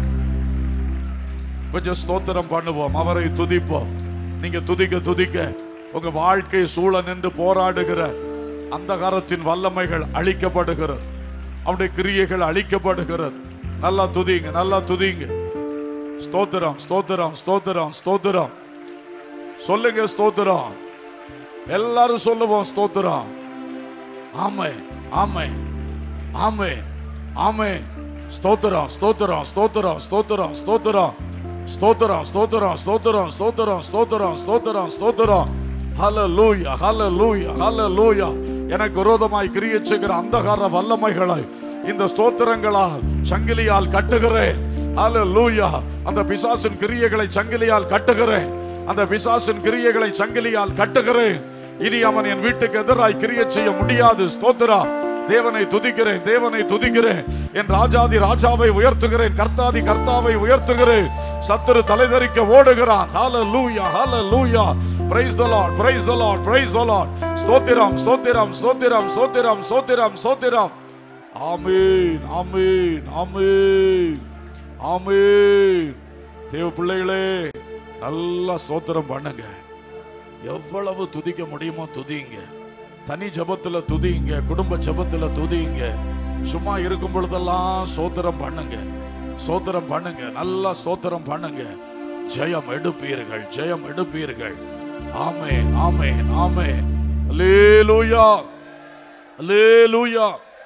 Speaker 1: கொஞ்சம் ஸ்தோத்திரம் பண்ணுவோம் அவரை துதிப்போம் நீங்க துதிக்க துதிக்க உங்க வாழ்க்கை சூழ நின்று போராடுகிற அந்தகாரத்தின் வல்லமைகள் அழிக்கப்படுகிறது அவனுடைய கிரியைகள் அழிக்கப்படுகிறது நல்லா துதிங்க நல்லா துதிங்க ஸ்தோத்திரம் ஸ்தோத்திரம் ஸ்தோத்திரம் ஸ்தோத்திரம் சொல்லுங்க ஸ்தோத்திரம் எல்லாரும் சொல்லுவோம் ஸ்தோத்திரம் ஆமை ஆமை ஆமை ஆமை ஸ்தோத்திரம் ஸ்தோத்திரம் ஸ்தோத்திரம் ஸ்தோத்திரம் ஸ்தோத்திரம் ஸ்தோத்திரம் ஸ்தோத்திரம் ஸ்தோத்திரம் ஸ்தோத்திரம் ஸ்தோத்திரம் ஸ்தோத்திரம் ஸ்தோத்திரம் ஹalleluya ஹalleluya ஹalleluya எனக்கு விரோதமாய் கிரியை செய்கிற அந்தகார வல்லமைகளை இந்த ஸ்தோத்திரங்களால் சங்கிலியால் கட்டுகிறேன் ஹalleluya அந்த பிசாசின் கிரியைகளை சங்கிலியால் கட்டுகிறேன் அந்த பிசாசின் கிரியைகளை சங்கிலியால் கட்டுகிறேன் இனி அவன் என் வீட்டுக்கு எதிராய் கிரியை செய்ய முடியாது ஸ்தோத்திரம் தேவனை துதிக்கிறேன் தேவனை துதிக்கிறேன் என் ராஜாதி ராஜாவை உயர்த்துகிறேன் கர்த்தாதி கர்த்தாவை உயர்த்துகிறேன் சத்துரு தலைதறிக்க ஓடுகிறான் ஹalleluya ஹalleluya praise the lord praise the lord praise the lord ஸ்தோத்திரம் ஸ்தோத்திரம் ஸ்தோத்திரம் ஸ்தோத்திரம் ஸ்தோத்திரம் ஸ்தோத்திரம் ஆமென் ஆமென் ஆமென் ஆமென் தேவ பிள்ளைகளே நல்லா ஸ்தோத்திரம் பண்ணுங்க எவ்வளவு துதிக்க முடியுமோ துதிங்க தனி ஜபத்துல துதிங்க குடும்ப ஜபத்துல துதிங்க சும்மா இருக்கும் பொழுதெல்லாம் சோத்திரம் பண்ணுங்க சோத்திரம் பண்ணுங்க நல்லா ஸ்தோத்திரம் பண்ணுங்க ஜெயம் எடுப்பீர்கள் ஜெயம் எடுப்பீர்கள் ஆமே ஆமே ஆமே லேலூயா லேலூயா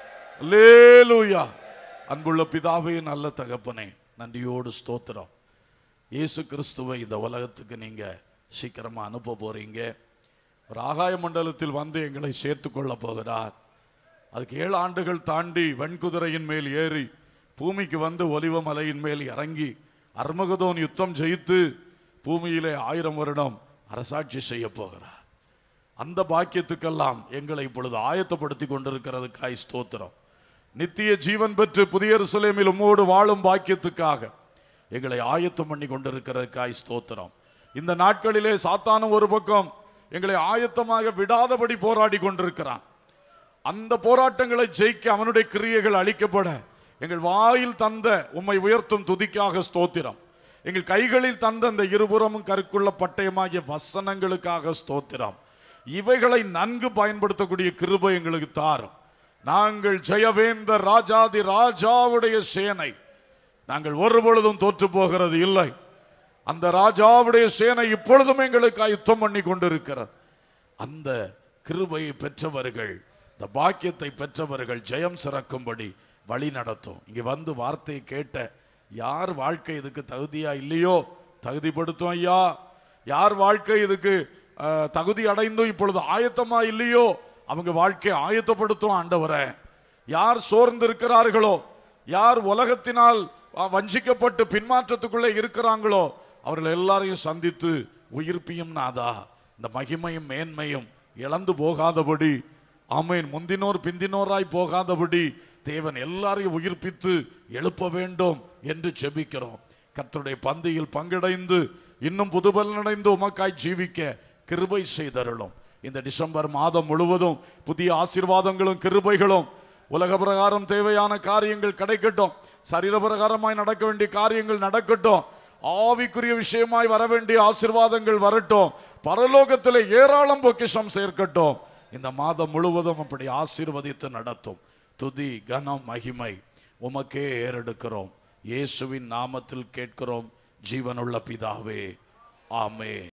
Speaker 1: லேலூயா அன்புள்ள பிதாவே நல்ல தகப்பனே நன்றியோடு ஸ்தோத்திரம் இயேசு கிறிஸ்துவை இந்த உலகத்துக்கு நீங்க சீக்கிரமா அனுப்ப போறீங்க ஒரு ஆகாய மண்டலத்தில் வந்து எங்களை சேர்த்து கொள்ள போகிறார் அதுக்கு ஏழு ஆண்டுகள் தாண்டி வெண்குதிரையின் மேல் ஏறி பூமிக்கு வந்து ஒலிவ மலையின் மேல் இறங்கி அர்மகதோன் யுத்தம் ஜெயித்து பூமியிலே ஆயிரம் வருடம் அரசாட்சி செய்ய போகிறார் அந்த பாக்கியத்துக்கெல்லாம் எங்களை இப்பொழுது ஆயத்தப்படுத்தி கொண்டிருக்கிறதுக்காய் ஸ்தோத்திரம் நித்திய ஜீவன் பெற்று புதிய எருசலேமில் உம்மோடு வாழும் பாக்கியத்துக்காக எங்களை ஆயத்தம் பண்ணி கொண்டிருக்கிறதுக்காய் ஸ்தோத்திரம் இந்த நாட்களிலே சாத்தானும் ஒரு பக்கம் எங்களை ஆயத்தமாக விடாதபடி போராடி கொண்டிருக்கிறான் அந்த போராட்டங்களை ஜெயிக்க அவனுடைய கிரியைகள் அளிக்கப்பட எங்கள் வாயில் தந்த உம்மை உயர்த்தும் துதிக்காக ஸ்தோத்திரம் எங்கள் கைகளில் தந்த அந்த இருபுறமும் கருக்குள்ள பட்டயமாகிய வசனங்களுக்காக ஸ்தோத்திரம் இவைகளை நன்கு பயன்படுத்தக்கூடிய கிருபை எங்களுக்கு தாரும் நாங்கள் ஜெயவேந்தர் ராஜாதி ராஜாவுடைய சேனை நாங்கள் ஒரு பொழுதும் தோற்று போகிறது இல்லை அந்த ராஜாவுடைய சேனை இப்பொழுதும் எங்களுக்கு யுத்தம் பண்ணி கொண்டிருக்கிறது அந்த கிருபையை பெற்றவர்கள் இந்த பாக்கியத்தை பெற்றவர்கள் ஜெயம் சிறக்கும்படி வழி நடத்தும் இங்க வந்து வார்த்தையை கேட்ட யார் வாழ்க்கை இதுக்கு தகுதியா இல்லையோ தகுதிப்படுத்தும் ஐயா யார் வாழ்க்கை இதுக்கு அஹ், தகுதி அடைந்தும் இப்பொழுது ஆயத்தமா இல்லையோ அவங்க வாழ்க்கையை ஆயத்தப்படுத்தும் ஆண்டவரே யார் சோர்ந்து இருக்கிறார்களோ யார் உலகத்தினால் அஹ், வஞ்சிக்கப்பட்டு பின்மாற்றத்துக்குள்ளே இருக்கிறாங்களோ அவர்கள் எல்லாரையும் சந்தித்து உயிர்ப்பியும் நாதா இந்த மகிமையும் மேன்மையும் இழந்து போகாதபடி ஆமேன் முந்தினோர் பிந்தினோராய் போகாதபடி தேவன் எல்லாரையும் உயிர்ப்பித்து எழுப்ப வேண்டும் என்று செபிக்கிறோம் கர்த்தருடைய பந்தியில் பங்கடைந்து இன்னும் புதுபலனடைந்து உமக்காய் ஜீவிக்க கிருபை செய்தருளும் இந்த டிசம்பர் மாதம் முழுவதும் புதிய ஆசீர்வாதங்களும் கிருபைகளும் உலக பிரகாரம் தேவையான காரியங்கள் கிடைக்கட்டும் சரீர பிரகாரமாய் நடக்க வேண்டிய காரியங்கள் நடக்கட்டும் ஆவிக்குரிய விஷயமாய் வர வேண்டிய ஆசீர்வாதங்கள் வரட்டும் பரலோகத்திலே ஏராளம் பொக்கிஷம் சேர்க்கட்டும் இந்த மாதம் முழுவதும் அப்படி ஆசீர்வதித்து நடத்தும் துதி கனம் மகிமை உமக்கே ஏறெடுக்கிறோம் இயேசுவின் நாமத்தில் கேட்கிறோம் ஜீவனுள்ள பிதாவே ஆமே